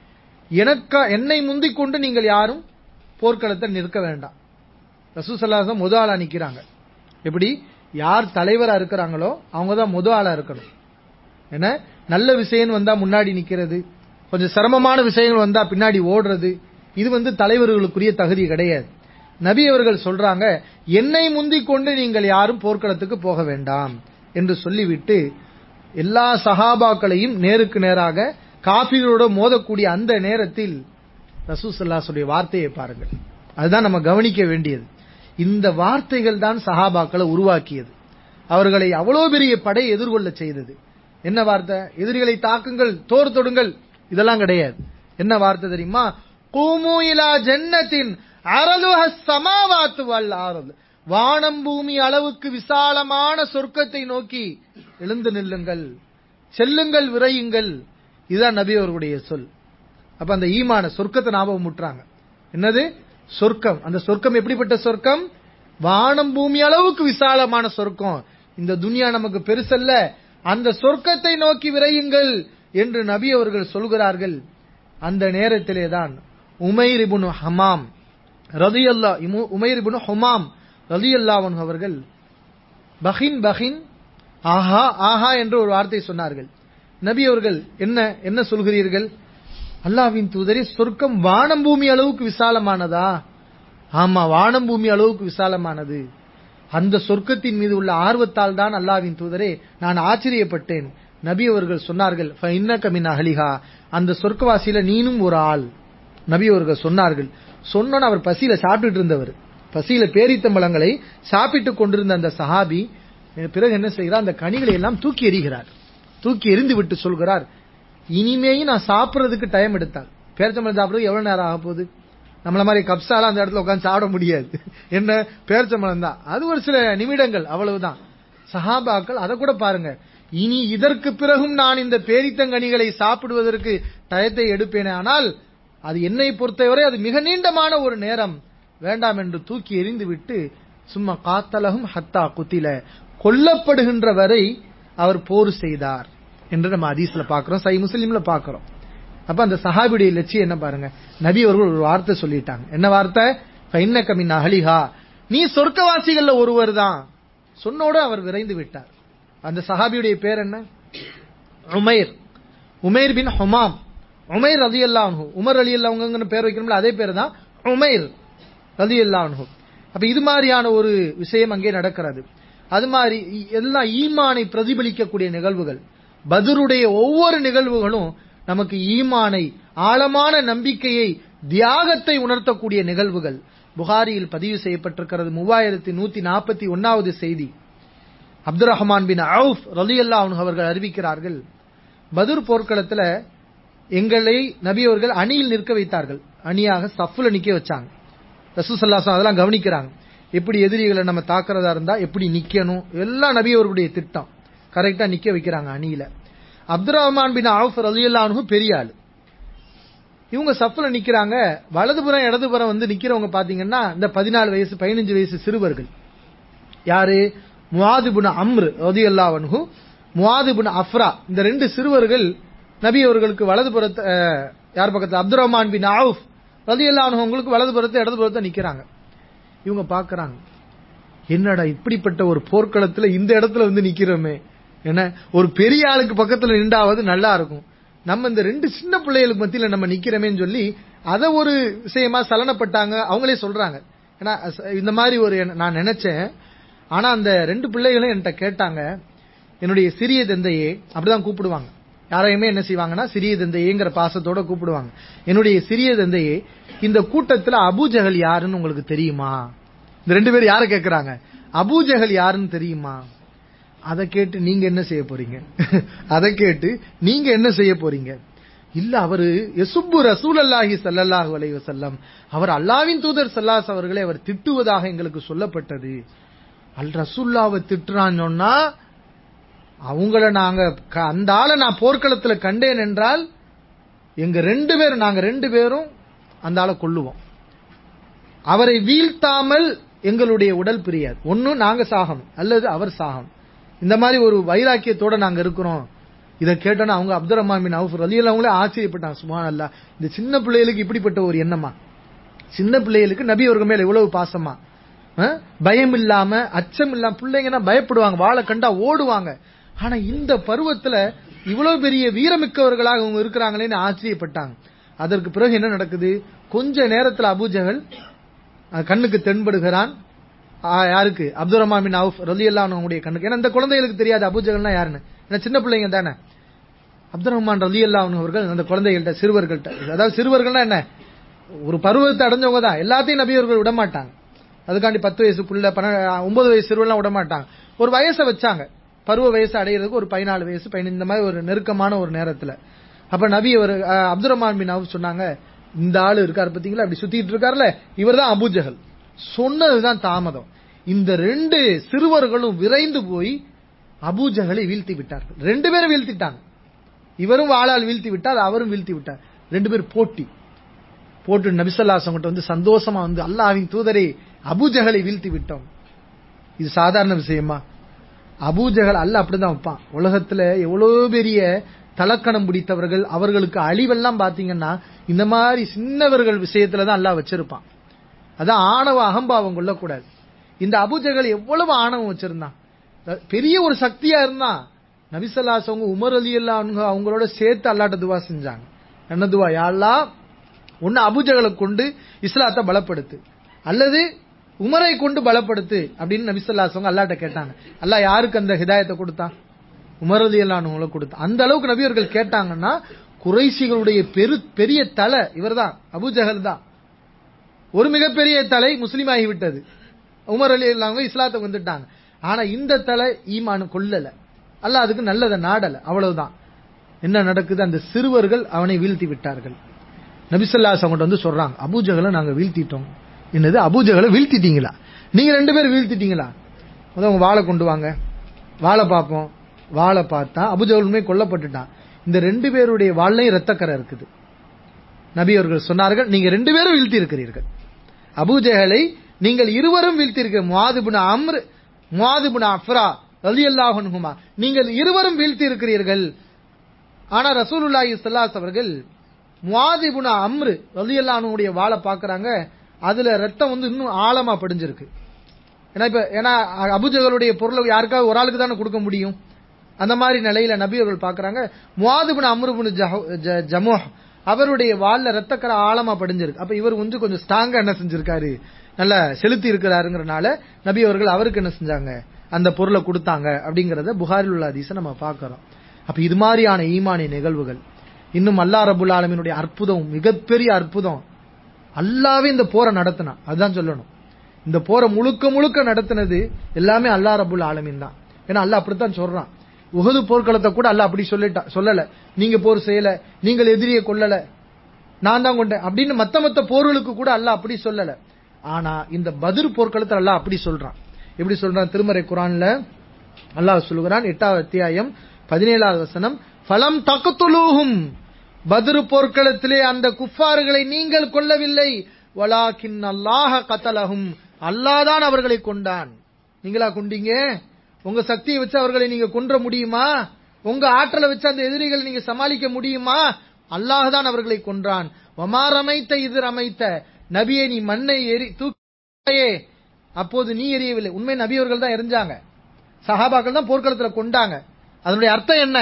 எனக்கா என்னை முந்திக் கொண்டு நீங்கள் யாரும் போர்க்களத்தில் நிற்க வேண்டாம் ரசூசல்லாசம் முத ஆளா நிக்கிறாங்க எப்படி யார் தலைவரா இருக்கிறாங்களோ அவங்க தான் முத ஆளா இருக்கணும் ஏன்னா நல்ல விஷயம் வந்தா முன்னாடி நிக்கிறது கொஞ்சம் சிரமமான விஷயங்கள் வந்தா பின்னாடி ஓடுறது இது வந்து தலைவர்களுக்குரிய தகுதி கிடையாது நபி அவர்கள் சொல்றாங்க என்னை முந்திக் கொண்டு நீங்கள் யாரும் போர்க்களத்துக்கு போக வேண்டாம் என்று சொல்லிவிட்டு எல்லா சஹாபாக்களையும் நேருக்கு நேராக காபிரோட மோதக்கூடிய அந்த நேரத்தில் ரசூசல்லாசுடைய வார்த்தையை பாருங்கள் அதுதான் நம்ம கவனிக்க வேண்டியது இந்த வார்த்தைகள் தான் சஹாபாக்களை உருவாக்கியது அவர்களை அவ்வளவு பெரிய படை எதிர்கொள்ள செய்தது என்ன வார்த்தை எதிரிகளை தாக்குங்கள் தோர் தொடுங்கள் இதெல்லாம் கிடையாது என்ன வார்த்தை தெரியுமா கூமு இலா ஜன்னத்தின் அரலுஹ சமாவாத்து வல் ஆரல் வானம் பூமி அளவுக்கு விசாலமான சொர்க்கத்தை நோக்கி எழுந்து நில்லுங்கள் செல்லுங்கள் விரையுங்கள் இதுதான் நபி அவர்களுடைய சொல் அப்ப அந்த ஈமான சொர்க்கத்தை ஞாபகம் முட்டுறாங்க என்னது சொர்க்கம் அந்த சொர்க்கம் எப்படிப்பட்ட சொர்க்கம் வானம் பூமி அளவுக்கு விசாலமான சொர்க்கம் இந்த துனியா நமக்கு பெருசல்ல அந்த சொர்க்கத்தை நோக்கி விரையுங்கள் என்று நபி அவர்கள் சொல்கிறார்கள் அந்த நேரத்திலே தான் உமைர் இபுனு ஹமாம் ரதியல்லா உமைர் இபுனு ஹுமாம் ரதியல்லாவன் அவர்கள் பஹின் பஹின் ஆஹா ஆஹா என்று ஒரு வார்த்தை சொன்னார்கள் நபி அவர்கள் என்ன என்ன சொல்கிறீர்கள் அல்லாவின் தூதரே சொர்க்கம் வானம் பூமி அளவுக்கு விசாலமானதா ஆமா வானம் பூமி அளவுக்கு விசாலமானது அந்த சொர்க்கத்தின் மீது உள்ள ஆர்வத்தால் தான் அல்லாவின் தூதரே நான் ஆச்சரியப்பட்டேன் நபி அவர்கள் சொன்னார்கள் இன்னக்க மின் அஹலிஹா அந்த சொர்க்கவாசியில நீனும் ஒரு ஆள் நபி அவர்கள் சொன்னார்கள் சொன்னோன்னு அவர் பசியில சாப்பிட்டுட்டு இருந்தவர் பசியில பேரித்தம்பழங்களை சாப்பிட்டுக் கொண்டிருந்த அந்த சஹாபி பிறகு என்ன செய்கிறார் அந்த கனிகளை எல்லாம் தூக்கி எறிகிறார் தூக்கி எறிந்து விட்டு சொல்கிறார் இனிமேயும் நான் சாப்பிடுறதுக்கு டைம் எடுத்தால் பேரிச்சம்பழம் சாப்பிடுறதுக்கு எவ்வளவு நேரம் ஆக போகுது நம்மள மாதிரி கப்சாலாம் அந்த இடத்துல உட்காந்து சாப்பிட முடியாது என்ன பேரிச்சம்பழம் தான் அது ஒரு சில நிமிடங்கள் அவ்வளவுதான் சஹாபாக்கள் அதை கூட பாருங்க இனி இதற்கு பிறகும் நான் இந்த பேரித்தங்கனிகளை சாப்பிடுவதற்கு டயத்தை எடுப்பேனே ஆனால் அது என்னை பொறுத்தவரை அது மிக நீண்டமான ஒரு நேரம் வேண்டாம் என்று தூக்கி எறிந்து விட்டு சும்மா காத்தலகும் ஹத்தா குத்தில கொல்லப்படுகின்ற வரை அவர் போர் செய்தார் என்று நம்ம ஹதீஸ்ல பாக்குறோம் சை முஸ்லீம்ல பாக்குறோம் அப்ப அந்த சஹாபியுடைய லட்சியம் என்ன பாருங்க நபி அவர்கள் ஒரு வார்த்தை சொல்லிட்டாங்க என்ன வார்த்தை ஃபைன்னக மின் அஹலிஹா நீ சொர்க்கவாசிகள்ல ஒருவர் தான் சொன்னோடு அவர் விரைந்து விட்டார் அந்த சஹாபியுடைய பேர் என்ன உமைர் உமைர் பின் ஹுமாம் உமைர் ரதி அல்லாஹு உமர் அலி அல்லாஹுங்கிற பேர் வைக்கணும்ல அதே பேர் தான் உமைர் ரதி அல்லாஹு அப்ப இது மாதிரியான ஒரு விஷயம் அங்கே நடக்கிறது அது மாதிரி இ- எல்லாம் ஈமானை பிரதிபலிக்கக்கூடிய நிகழ்வுகள் பதருடைய ஒவ்வொரு நிகழ்வுகளும் நமக்கு ஈமானை ஆழமான நம்பிக்கையை தியாகத்தை உணர்த்தக்கூடிய நிகழ்வுகள் புகாரியில் பதிவு செய்யப்பட்டிருக்கிறது மூவாயிரத்தி நூத்தி நாற்பத்தி ஒன்னாவது செய்தி அப்துல் ரஹ்மான் பின் அவுஃப் ரலியல்லா அவர்கள் அறிவிக்கிறார்கள் பதுர் போர்க்களத்துல எங்களை நபி அவர்கள் அணியில் நிற்க வைத்தார்கள் அணியாக சஃப்ல நிக்க வச்சாங்க ரசூசல்லாசம் அதெல்லாம் கவனிக்கிறாங்க எப்படி எதிரிகளை நம்ம தாக்குறதா இருந்தா எப்படி நிக்கணும் எல்லாம் நபி அவர்களுடைய திட்டம் கரெக்டா நிக்க வைக்கிறாங்க அணியில அப்துல் ரஹ்மான் பின் அவுஃப் ரலியல்லாஹு பெரிய ஆளு இவங்க சஃப்ல நிக்கிறாங்க வலதுபுறம் இடதுபுறம் வந்து நிக்கிறவங்க பாத்தீங்கன்னா இந்த பதினாலு வயசு பதினஞ்சு வயசு சிறுவர்கள் யாரு முவாதிபுன அம்ரு ரதியல்லாஹு அன்ஹு முவாதிபுன அஃப்ரா இந்த ரெண்டு சிறுவர்கள் நபி அவர்களுக்கு வலதுபுறத்தை அஹ், யார் பக்கத்துல அப்துல் ரஹ்மான் பின் அவுஃப் ரதியல்லாஹு அன்ஹு உங்களுக்கு வலதுபுறத்தை இடதுபுறத்தை நிக்கிறாங்க இவங்க பாக்குறாங்க என்னடா இப்படிப்பட்ட ஒரு போர்க்களத்துல இந்த இடத்துல வந்து நிக்கிறோமே என்ன ஒரு பெரிய ஆளுக்கு பக்கத்துல நின்றாவது நல்லா இருக்கும் நம்ம இந்த ரெண்டு சின்ன பிள்ளைகளுக்கு மத்தியில நம்ம நிக்கிறோமேன்னு சொல்லி அத ஒரு விஷயமா சலனப்பட்டாங்க அவங்களே சொல்றாங்க ஏன்னா அஸ்- இந்த மாதிரி ஒரு எண்ண- நான் நினைச்சேன் ஆனா அந்த ரெண்டு பிள்ளைகளும் என்கிட்ட கேட்டாங்க என்னுடைய சிறிய தந்தையே அப்படிதான் கூப்பிடுவாங்க யாரையுமே என்ன செய்வாங்கன்னா சிறிய தந்தையேங்கிற பாசத்தோட கூப்பிடுவாங்க என்னுடைய சிறிய தந்தையே இந்த கூட்டத்துல அபூஜகல் யாருன்னு உங்களுக்கு தெரியுமா இந்த ரெண்டு பேரும் யாரை கேக்குறாங்க அபூஜகல் யாருன்னு தெரியுமா அதை கேட்டு நீங்க என்ன செய்ய போறீங்க அதை கேட்டு நீங்க என்ன செய்ய போறீங்க இல்ல அவரு எசுப்பு ரசூலல்லாஹி ஸல்லல்லாஹு அலைஹி வஸல்லம் அவர் அல்லாஹ்வின் தூதர் ஸல்லல்லாஹு அவர்களை அவர் திட்டுவதாக எங்களுக்கு சொல்லப்பட்டது அல் ரசூல்லாவை திட்டுறான்னு சொன்னா அவங்கள நாங்க க- அந்த ஆளை நான் போர்க்களத்துல கண்டேன் என்றால் எங்க ரெண்டு பேரும் நாங்க ரெண்டு பேரும் அந்த ஆளை கொல்லுவோம் அவரை வீழ்த்தாமல் எங்களுடைய உடல் பிரியாது ஒண்ணு நாங்க சாகணும் அல்லது அவர் சாகணும் இந்த மாதிரி ஒரு வைராக்கியத்தோட நாங்க இருக்கிறோம் இதை கேட்டோன்னா அவங்க அப்துல் ரஹ்மான் பின் அவுஃப் ரலியல்லாஹு அவங்களே ஆச்சரியப்பட்டாங்க சுமான் அல்லா இந்த சின்ன பிள்ளைகளுக்கு இப்படிப்பட்ட ஒரு எண்ணமா சின்ன பிள்ளைகளுக்கு நபி அவர்கள் மேல இவ்வளவு பாசமா அஹ்? பயம் இல்லாம அச்சம் இல்லாம பிள்ளைங்கன்னா பயப்படுவாங்க வாழை கண்டா ஓடுவாங்க ஆனா இந்த பருவத்துல இவ்வளவு பெரிய வீரமிக்கவர்களாக அவங்க இருக்கிறாங்களேன்னு ஆச்சரியப்பட்டாங்க அதற்கு பிறகு என்ன நடக்குது கொஞ்ச நேரத்துல அபூஜகல் அஹ், கண்ணுக்கு தென்படுகிறான் ஆ, யாருக்கு அப்துல் ரஹ்மான் பின் அவுஃப் ரலியல்லாஹு அன்ஹுடைய கண்ணுக்கு ஏன்னா இந்த குழந்தைகளுக்கு தெரியாது அபூஜகல்னா யாருன்னு ஏன்னா சின்ன பிள்ளைங்க தானே அப்துல் ரஹ்மான் ரலியல்லாஹு அன்ஹு அவர்கள் அந்த குழந்தைகள்ட்ட சிறுவர்கள்ட்ட அதாவது சிறுவர்கள்னா என்ன ஒரு பருவத்தை அடைஞ்சவங்க தான் எல்லாத்தையும் நபி அவர்கள் விட மாட்டாங்க அதுக்காண்டி பத்து வயசு புள்ள பன்ன ஒன்பது வயசு சிறுவெல்லாம் விட மாட்டாங்க ஒரு வயசை வச்சாங்க பருவ வயசு அடையிறதுக்கு ஒரு பதினாலு வயசு பதினஞ்சு இந்த மாதிரி ஒரு நெருக்கமான ஒரு நேரத்துல அப்ப நபி அவர் அஹ், அப்துல் ரஹ்மான் பின் அவுஃப் சொன்னாங்க இந்த ஆளு இருக்காரு பாத்தீங்களா அப்படி சுத்திட்டு இருக்காருல்ல இவர்தான் அபூஜஹல் சொன்னதுதான் தாமதம் இந்த ரெண்டு சிறுவர்களும் விரைந்து போய் அபூஜஹலை வீழ்த்தி விட்டார்கள் ரெண்டு பேரும் வீழ்த்திட்டாங்க இவரும் வாளால் வீழ்த்தி விட்டார் அவரும் வீழ்த்தி விட்டார் ரெண்டு பேர் போட்டி போட்டு நபிசல்லாசம் கிட்ட வந்து சந்தோஷமா வந்து அல்லாஹ்வின் தூதரை அபூஜஹலை வீழ்த்தி விட்டோம் இது சாதாரண விஷயமா அபூஜஹல் அல்ல அப்படிதான் வைப்பான் உலகத்துல எவ்வளவு பெரிய தலக்கணம் பிடித்தவர்கள் அவர்களுக்கு அழிவெல்லாம் பாத்தீங்கன்னா இந்த மாதிரி சின்னவர்கள் விஷயத்துல தான் அல்லாஹ் வச்சிருப்பான் அதான் ஆணவ அகம்பாவம் கொள்ளக்கூடாது இந்த அபூஜஹல் எவ்வளவு ஆணவம் வச்சிருந்தான் அஹ் பெரிய ஒரு சக்தியா இருந்தான் நபிசல்லாசவங்க உமர் அலி அல்லா அவங்களோட சேர்த்து அல்லாட்ட துவா செஞ்சாங்க என்ன துவா யாழ்லா ஒன்னு அபுஜகளை கொண்டு இஸ்லாத்தை பலப்படுத்து அல்லது உமரை கொண்டு பலப்படுத்து அப்படின்னு நபிசல்லாசவங்க அல்லாட்ட கேட்டாங்க அல்லாஹ் யாருக்கு அந்த ஹிதாயத்தை கொடுத்தான் உமர் அலி அல்லாஹ்வுங்களை கொடுத்தான் அந்த அளவுக்கு நபியர்கள் கேட்டாங்கன்னா குறைசிகளுடைய பெரு பெரிய தலை இவர்தான் அபூஜஹல் தான் ஒரு மிகப்பெரிய தலை முஸ்லீம் ஆகிவிட்டது உமர் அலி அல்லாங்க இஸ்லாத்துக்கு வந்துட்டாங்க ஆனா இந்த தலை ஈமான் கொல்லல அல்லாஹ் அதுக்கு நல்லதை நாடல அவ்வளவுதான் என்ன நடக்குது அந்த சிறுவர்கள் அவனை வீழ்த்தி விட்டார்கள் நபிசல்லாஸ் அவங்கள்ட்ட வந்து சொல்றாங்க அபூஜகளை நாங்க வீழ்த்திட்டோம் என்னது அபூஜகளை வீழ்த்திட்டீங்களா நீங்க ரெண்டு பேரும் வீழ்த்திட்டீங்களா அதான் உங்க வாளை கொண்டு வாங்க வாளை பார்ப்போம் வாளை பார்த்தா அபூஜகல் உண்மை கொல்லப்பட்டுட்டான் இந்த ரெண்டு பேருடைய வாள்லையும் ரத்தக்கரை இருக்குது நபி அவர்கள் சொன்னார்கள் நீங்க ரெண்டு பேரும் வீழ்த்தி இருக்கிறீர்கள் அபூஜஹலை நீங்கள் இருவரும் வீழ்த்தியிருக்க முவாதுபுன அம்ர் முவாதுபுன அஃப்ரா ரலியல்லாஹு அன்ஹுமா நீங்கள் இருவரும் வீழ்த்தி இருக்கிறீர்கள் ஆனா ரசூலுல்லாஹி ஸல்லல்லாஹு அவர்கள் முவாதிபுன அம்ரு ரலியல்லாஹுடைய வாளை பார்க்கறாங்க அதுல ரத்தம் வந்து இன்னும் ஆழமா படிஞ்சிருக்கு ஏன்னா இப்ப ஏன்னா அபுஜகளுடைய பொருளை யாருக்காவது ஒரு ஆளுக்கு தானே கொடுக்க முடியும் அந்த மாதிரி நிலையில நபி அவர்கள் பார்க்கறாங்க முவாதிபுன அம்ருபுன ஜமோஹ் அவருடைய வால்ல ரத்தக்கரை ஆழமா படிஞ்சிருக்கு அப்ப இவர் வந்து கொஞ்சம் ஸ்ட்ராங்கா என்ன செஞ்சிருக்காரு நல்லா செலுத்தி இருக்கிறாருங்கிறனால நபி அவர்கள் அவருக்கு என்ன செஞ்சாங்க அந்த பொருளை கொடுத்தாங்க அப்படிங்கறத புகாரில் உள்ள ஹதீஸை நம்ம பார்க்கறோம் அப்ப இது மாதிரியான ஈமானிய நிகழ்வுகள் இன்னும் அல்லா ரபுல் ஆலமினுடைய அற்புதம் மிகப்பெரிய அற்புதம் அல்லாவே இந்த போரை நடத்தினான் அதுதான் சொல்லணும் இந்த போரை முழுக்க முழுக்க நடத்தினது எல்லாமே அல்லா ரபுல் ஆலமின் தான் ஏன்னா அல்லாஹ் அப்படித்தான் சொல்றான் உகது போர்க்களத்தை கூட அல்லாஹ் அப்படி சொல்லிட்டா சொல்லல நீங்க போர் செய்யல நீங்கள் எதிரியை கொல்லல நான் தான் கொண்டேன் அப்படின்னு மத்த மத்த போர்களுக்கு கூட அல்லாஹ் அப்படி சொல்லல ஆனா இந்த பதிர் போர்க்களத்தை அல்லாஹ் அப்படி சொல்றான் எப்படி சொல்றான் திருமறை குரான்ல அல்லாஹ் சொல்லுகிறான் எட்டாவது அத்தியாயம் பதினேழாவது வசனம் ஃபலம் தகத்துலூஹும் பத்ரு போர்க்களத்திலே அந்த குஃபார்களை நீங்கள் கொல்லவில்லை வலாக்கின் அல்லாஹ கத்தலஹும் அல்லாதான் அவர்களை கொண்டான் நீங்களா கொண்டீங்க உங்க சக்தியை வச்சு அவர்களை நீங்க கொன்ற முடியுமா உங்க ஆற்றலை வச்சு அந்த எதிரிகளை நீங்க சமாளிக்க முடியுமா அல்லாஹ் தான் அவர்களை கொன்றான் வமா ரமைத்த இது ரமைத்த நபியை நீ மண்ணை எரி தூக்கியே அப்போது நீ எரியவில்லை உண்மை நபி அவர்கள் தான் எரிஞ்சாங்க சஹாபாக்கள் தான் போர்க்களத்துல கொண்டாங்க அதனுடைய அர்த்தம் என்ன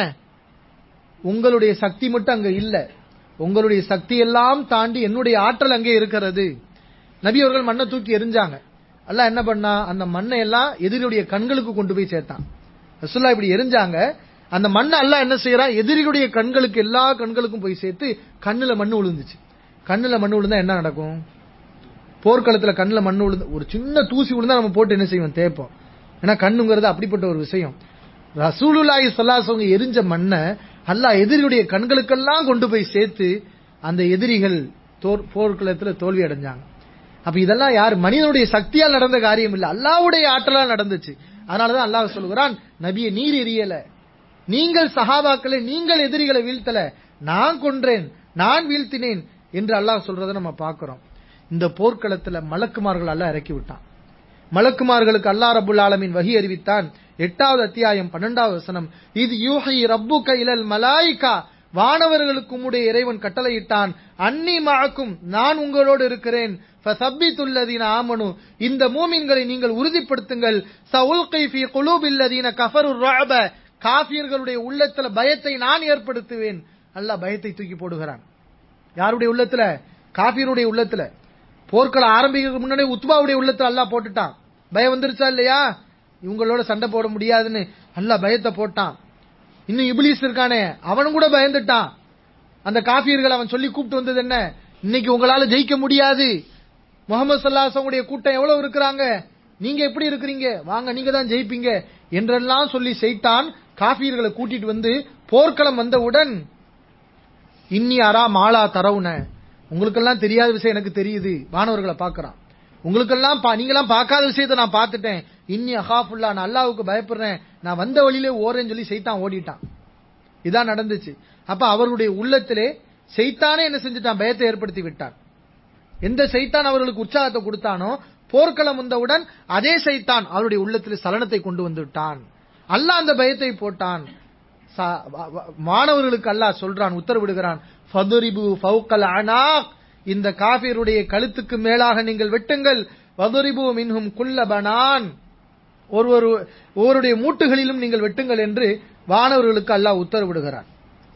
உங்களுடைய சக்தி மட்டும் அங்க இல்ல உங்களுடைய சக்தி எல்லாம் தாண்டி என்னுடைய ஆற்றல் அங்கே இருக்கிறது நபி அவர்கள் மண்ணை தூக்கி எரிஞ்சாங்க அல்லாஹ் என்ன பண்ணா அந்த மண்ணை எல்லாம் எதிரியுடைய கண்களுக்கு கொண்டு போய் சேர்த்தான் ரசுல்லா இப்படி எரிஞ்சாங்க அந்த மண்ணை அல்லாஹ் என்ன செய்யறான் எதிரியுடைய கண்களுக்கு எல்லா கண்களுக்கும் போய் சேர்த்து கண்ணுல மண்ணு விழுந்துச்சு கண்ணுல மண்ணு விழுந்தா என்ன நடக்கும் போர்க்களத்துல கண்ணுல மண்ணு விழுந்து ஒரு சின்ன தூசி விழுந்தா நம்ம போட்டு என்ன செய்வோம் தேய்ப்போம் ஏன்னா கண்ணுங்கிறது அப்படிப்பட்ட ஒரு விஷயம் ரசூலுல்லாஹி ஸல்லல்லாஹு எரிஞ்ச மண்ணை அல்லாஹ் எதிரியுடைய கண்களுக்கெல்லாம் கொண்டு போய் சேர்த்து அந்த எதிரிகள் தோர்- போர்க்களத்துல தோல்வி அடைஞ்சாங்க அப்ப இதெல்லாம் யார் மனிதனுடைய சக்தியால் நடந்த காரியம் இல்ல அல்லாஹ்வுடைய ஆற்றலால் நடந்துச்சு அதனாலதான் அல்லாஹ் சொல்கிறான் நபியை நீர் எரியல நீங்கள் சஹாபாக்களை நீங்கள் எதிரிகளை வீழ்த்தல நான் கொன்றேன் நான் வீழ்த்தினேன் என்று அல்லாஹ் சொல்றதை நம்ம பார்க்கிறோம் இந்த போர்க்களத்துல மலக்குமார்கள் அல்லாஹ் இறக்கி விட்டான் மலக்குமார்களுக்கு அல்லாஹ் ரபுல் ஆலமீன் வகி அறிவித்தான் எட்டாவது அத்தியாயம் பன்னெண்டாவது வசனம் இது யூஹி ரப்புக இலல் மலாயிகா வானவர்களுக்கு உம்முடைய இறைவன் கட்டளையிட்டான் அன்னி மஅக்கும் நான் உங்களோடு இருக்கிறேன் ஃபசப்பித்துல்லதீன ஆமனு இந்த மூமின்களை நீங்கள் உறுதிப்படுத்துங்கள் சவுல்கை ஃபீ குலூபில்லதீன கஃபருர் ரஅப காஃபியர்களுடைய உள்ளத்துல பயத்தை நான் ஏற்படுத்துவேன் அல்லாஹ் பயத்தை தூக்கி போடுகிறான் யாருடைய உள்ளத்துல காஃபியருடைய உள்ளத்துல போர்க்களம் ஆரம்பிக்கிறதுக்கு முன்னாடி உத்பாவுடைய உள்ளத்துல அல்லாஹ் போட்டுட்டான் பயம் வந்துருச்சா இல்லையா இவங்களோட சண்டை போட முடியாதுன்னு அல்லாஹ் பயத்தை போட்டான் இன்னும் இபிலிஸ் இருக்கானே அவனும் கூட பயந்துட்டான் அந்த காஃபியர்கள் அவன் சொல்லி கூப்பிட்டு வந்தது என்ன இன்னைக்கு உங்களால ஜெயிக்க முடியாது முகமது சல்லாசனுடைய கூட்டம் எவ்வளவு இருக்கிறாங்க நீங்க எப்படி இருக்கிறீங்க வாங்க நீங்க தான் ஜெயிப்பீங்க என்றெல்லாம் சொல்லி செய்தான் காஃபியர்களை கூட்டிட்டு வந்து போர்க்களம் வந்தவுடன் இன்னி அரா மாலா தரவுன உங்களுக்கெல்லாம் தெரியாத விஷயம் எனக்கு தெரியுது வானவர்களை பார்க்கறான் உங்களுக்கெல்லாம் பா- நீங்கெல்லாம் பார்க்காத விஷயத்தை நான் பார்த்துட்டேன் இன்னி அஹாஃபுல்லா நான் அல்லாவுக்கு பயப்படுறேன் நான் வந்த வழியிலே ஓரேன்னு சொல்லி செய்தான் ஓடிட்டான் இதான் நடந்துச்சு அப்ப அவர்களுடைய உள்ளத்திலே செய்தானே என்ன செஞ்சுட்டான் பயத்தை ஏற்படுத்தி விட்டான் எந்த சைத்தான் அவர்களுக்கு உற்சாகத்தை கொடுத்தானோ போர்க்களம் வந்தவுடன் அதே சைத்தான் அவருடைய உள்ளத்தில் சலனத்தை கொண்டு வந்து விட்டான் அல்லாஹ் அந்த பயத்தை போட்டான் ச- வ- வ- மாணவர்களுக்கு அல்லாஹ் சொல்றான் உத்தரவிடுகிறான் ஃபதுரிபு ஃபௌகல் அனாக் இந்த காபிருடைய கழுத்துக்கு மேலாக நீங்கள் வெட்டுங்கள் வதுரிபு மின்ஹும் குல்ல பனான் ஒருவர் ஒருவருடைய மூட்டுகளிலும் நீங்கள் வெட்டுங்கள் என்று வானவர்களுக்கு அல்லாஹ் உத்தரவிடுகிறான்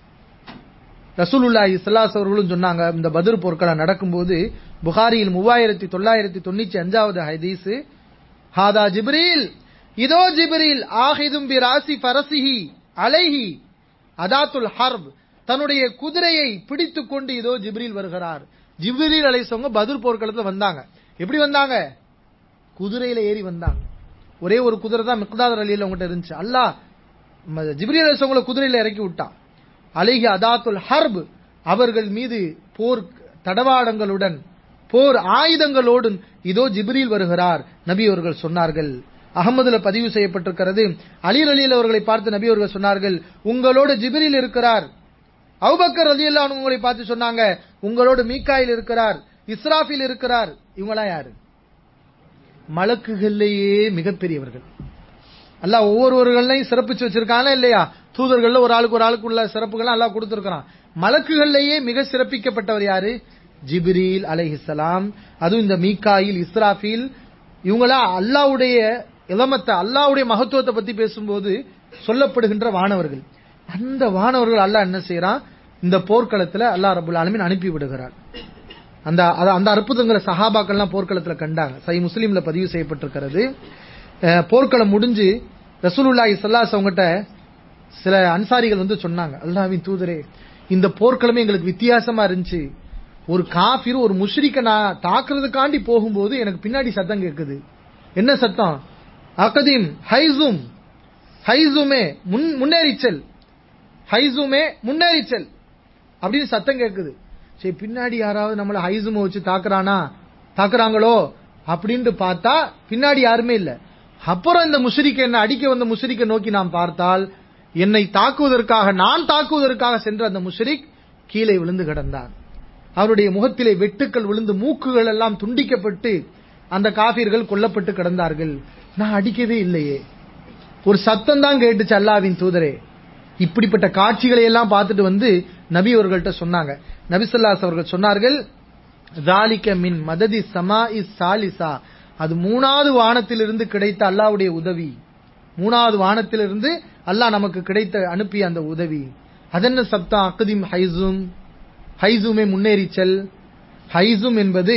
ரசூலுல்லாஹி ஸல்லல்லாஹு அவர்களும் சொன்னாங்க இந்த பத்ர் போர்க்களம் நடக்கும்போது புகாரியில் மூவாயிரத்தி தொள்ளாயிரத்தி தொண்ணூற்றி அஞ்சாவது ஹதீஸ் ஹாதா ஜிப்ரீல் இதோ ஜிப்ரீல் ஆஹிதும் பி ராசி ஃபரசிஹி அலைஹி அதாத்துல் ஹர்ப் தன்னுடைய குதிரையை பிடித்துக் கொண்டு இதோ ஜிப்ரீல் வருகிறார் ஜிப்ரீல் அலைசவங்க பத்ர் போர்க்களத்துல வந்தாங்க எப்படி வந்தாங்க குதிரையில ஏறி வந்தாங்க ஒரே ஒரு குதிரை தான் மிக்தாதர் அலியில் உங்ககிட்ட இருந்துச்சு அல்லாஹ் ம- ஜிப்ரீல் அலைசவங்களை குதிரையில இறக்கி விட்டான் அலிஹி அதாத்துல் ஹர்ப் அவர்கள் மீது போர் தடவாடங்களுடன் போர் ஆயுதங்களோடு இதோ ஜிப்ரீல் வருகிறார் நபி அவர்கள் சொன்னார்கள் அகமதுல பதிவு செய்யப்பட்டிருக்கிறது அலீர் அலில் அவர்களை பார்த்து நபி அவர்கள் சொன்னார்கள் உங்களோடு ஜிப்ரீல் இருக்கிறார் அவுபக்கர் ரலியல்லாஹு அன்ஹு உங்களை பார்த்து சொன்னாங்க உங்களோடு மீகாயில் இருக்கிறார் இஸ்ராஃபில் இருக்கிறார் இவங்களாம் யாரு மலக்குகள்லேயே மிகப்பெரியவர்கள் அல்லாஹ் ஒவ்வொருவர்களையும் சிறப்பிச்சு வச்சிருக்கானா இல்லையா தூதர்கள்ல ஒரு ஆளுக்கு ஒரு ஆளுக்கு உள்ள சிறப்புகள் அல்லாஹ் கொடுத்திருக்கிறான் மலக்குகள்லயே மிக சிறப்பிக்கப்பட்டவர் யாரு ஜிப்ரீல் அலைஹிஸ்ஸலாம் அதுவும் இந்த மீகாயில் இஸ்ராஃபீல் இவங்களா அல்லாஹ்வுடைய இளமத்தை அல்லாஹ்வுடைய மகத்துவத்தை பத்தி பேசும்போது சொல்லப்படுகின்ற வானவர்கள் அந்த வானவர்கள் அல்லாஹ் என்ன செய்யறான் இந்த போர்க்களத்துல அல்லாஹ் ரபுல் ஆலமீன் அனுப்பி விடுகிறார் அந்த அத- அந்த அற்புதங்களை சஹாபாக்கள்லாம் போர்க்களத்துல கண்டாங்க சை முஸ்லீம்ல பதிவு செய்யப்பட்டிருக்கிறது அஹ், போர்க்களம் முடிஞ்சு ரசூலுல்லாஹி ஸல்லல்லாஹு அவங்ககிட்ட சில அன்சாரிகள் வந்து சொன்னாங்க அல்லாஹ்வின் தூதரே இந்த போர்க்களமே எங்களுக்கு வித்தியாசமா இருந்துச்சு ஒரு காஃபிர் ஒரு முஷ்ரிக்க நான் தாக்குறதுக்காண்டி போகும்போது எனக்கு பின்னாடி சத்தம் கேட்குது என்ன சத்தம் அகதீம் ஹைசூம் ஹைசூமே முன் முன்னேறிச்சல் ஹைசூமே முன்னேறிச்சல் அப்படின்னு சத்தம் கேட்குது சரி பின்னாடி யாராவது நம்மள ஹைசும வச்சு தாக்குறானா தாக்குறாங்களோ அப்படின்ட்டு பார்த்தா பின்னாடி யாருமே இல்ல அப்புறம் இந்த முஷரிக்க என்ன அடிக்க வந்த முஷரிக்க நோக்கி நாம் பார்த்தால் என்னை தாக்குவதற்காக நான் தாக்குவதற்காக சென்ற அந்த முஷரிக் கீழே விழுந்து கிடந்தான் அவருடைய முகத்திலே வெட்டுக்கள் விழுந்து மூக்குகள் எல்லாம் துண்டிக்கப்பட்டு அந்த காபீர்கள் கொல்லப்பட்டு கிடந்தார்கள் நான் அடிக்கவே இல்லையே ஒரு சத்தம் தான் கேட்டுச்சு அல்லாவின் தூதரே இப்படிப்பட்ட காட்சிகளை எல்லாம் பார்த்துட்டு வந்து நபி அவர்கள்ட்ட சொன்னாங்க நபி ஸல்லல்லாஹு அவர்கள் சொன்னார்கள் ذَلِكَ மின் மததி சமாஇ சாலிசா அது மூணாவது வானத்திலிருந்து கிடைத்த அல்லாஹ்வுடைய உதவி மூணாவது வானத்திலிருந்து அல்லாஹ் நமக்கு கிடைத்த அனுப்பிய அந்த உதவி அதென்ன சப்தம் அக்திம் ஹைசூம் ஹைசூமே முன்னேறிச்சல் ஹைசூம் என்பது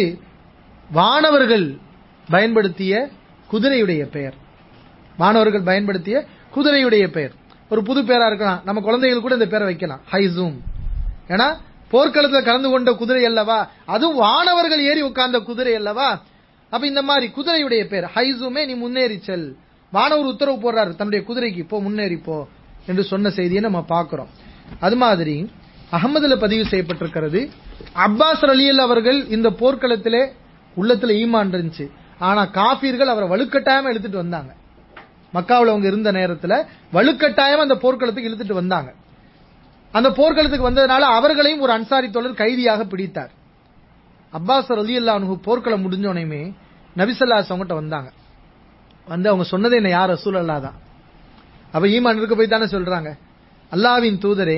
வானவர்கள் பயன்படுத்திய குதிரையுடைய பெயர் மாணவர்கள் பயன்படுத்திய குதிரையுடைய பெயர் ஒரு புது பேரா இருக்கலாம் நம்ம குழந்தைகள் கூட இந்த பேரை வைக்கலாம் ஹைசூம் ஏன்னா போர்க்களத்துல கலந்து கொண்ட குதிரை அல்லவா அதுவும் வானவர்கள் ஏறி உட்கார்ந்த குதிரை அல்லவா அப்ப இந்த மாதிரி குதிரையுடைய பேர் ஹைசூமே நீ முன்னேறி செல் வானவர் உத்தரவு போடுறாரு தன்னுடைய குதிரைக்கு போ முன்னேறி போ என்று சொன்ன செய்தியை நம்ம பார்க்கிறோம் அது மாதிரி அகமதுல பதிவு செய்யப்பட்டிருக்கிறது அப்பாஸ் ரலியல் அவர்கள் இந்த போர்க்களத்திலே உள்ளத்துல ஈமான் இருந்துச்சு ஆனா காபீர்கள் அவரை வலுக்கட்டாயமா இழுத்துட்டு வந்தாங்க மக்காவுல அவங்க இருந்த நேரத்துல வலுக்கட்டாயமா அந்த போர்க்களத்துக்கு இழுத்துட்டு வந்தாங்க அந்த போர்க்களத்துக்கு வந்ததுனால அவர்களையும் ஒரு அன்சாரி தோழர் கைதியாக பிடித்தார் அப்பாஸ் ரலியல்லா அன்ஹு போர்க்களம் முடிஞ்சோனையுமே நபிசல்லாஸ் அவங்ககிட்ட வந்தாங்க வந்து அவங்க சொன்னது என்ன யார் ரசூல் தான் அப்ப ஈமான் இருக்க போய் தானே சொல்றாங்க அல்லாவின் தூதரே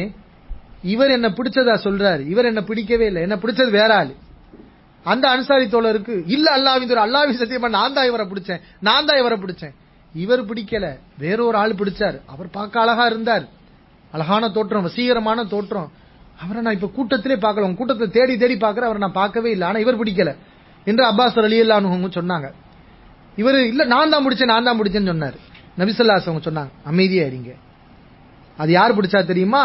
இவர் என்ன பிடிச்சதா சொல்றாரு இவர் என்ன பிடிக்கவே இல்லை என்ன பிடிச்சது வேற ஆளு அந்த அன்சாரி தோழருக்கு இல்ல அல்லாவின் தூதர் அல்லாவின் சத்தியமா நான் தான் இவரை பிடிச்சேன் நான் தான் இவரை பிடிச்சேன் இவர் பிடிக்கல வேற ஒரு ஆள் பிடிச்சார் அவர் பார்க்க அழகா இருந்தார் அழகான தோற்றம் வசீகரமான தோற்றம் அவரை நான் இப்ப கூட்டத்திலே பார்க்கல உங்க கூட்டத்தை தேடி தேடி பார்க்கற அவரை நான் பார்க்கவே இல்லை ஆனா இவர் பிடிக்கல என்று அப்பாஸ் அலியல்லான்னு சொன்னாங்க இவர் இல்ல நான் தான் முடிச்சேன் நான் தான் முடிச்சேன்னு சொன்னார் நபிசல்லாஸ் அவங்க சொன்னாங்க அமைதியா இருங்க அது யார் பிடிச்சா தெரியுமா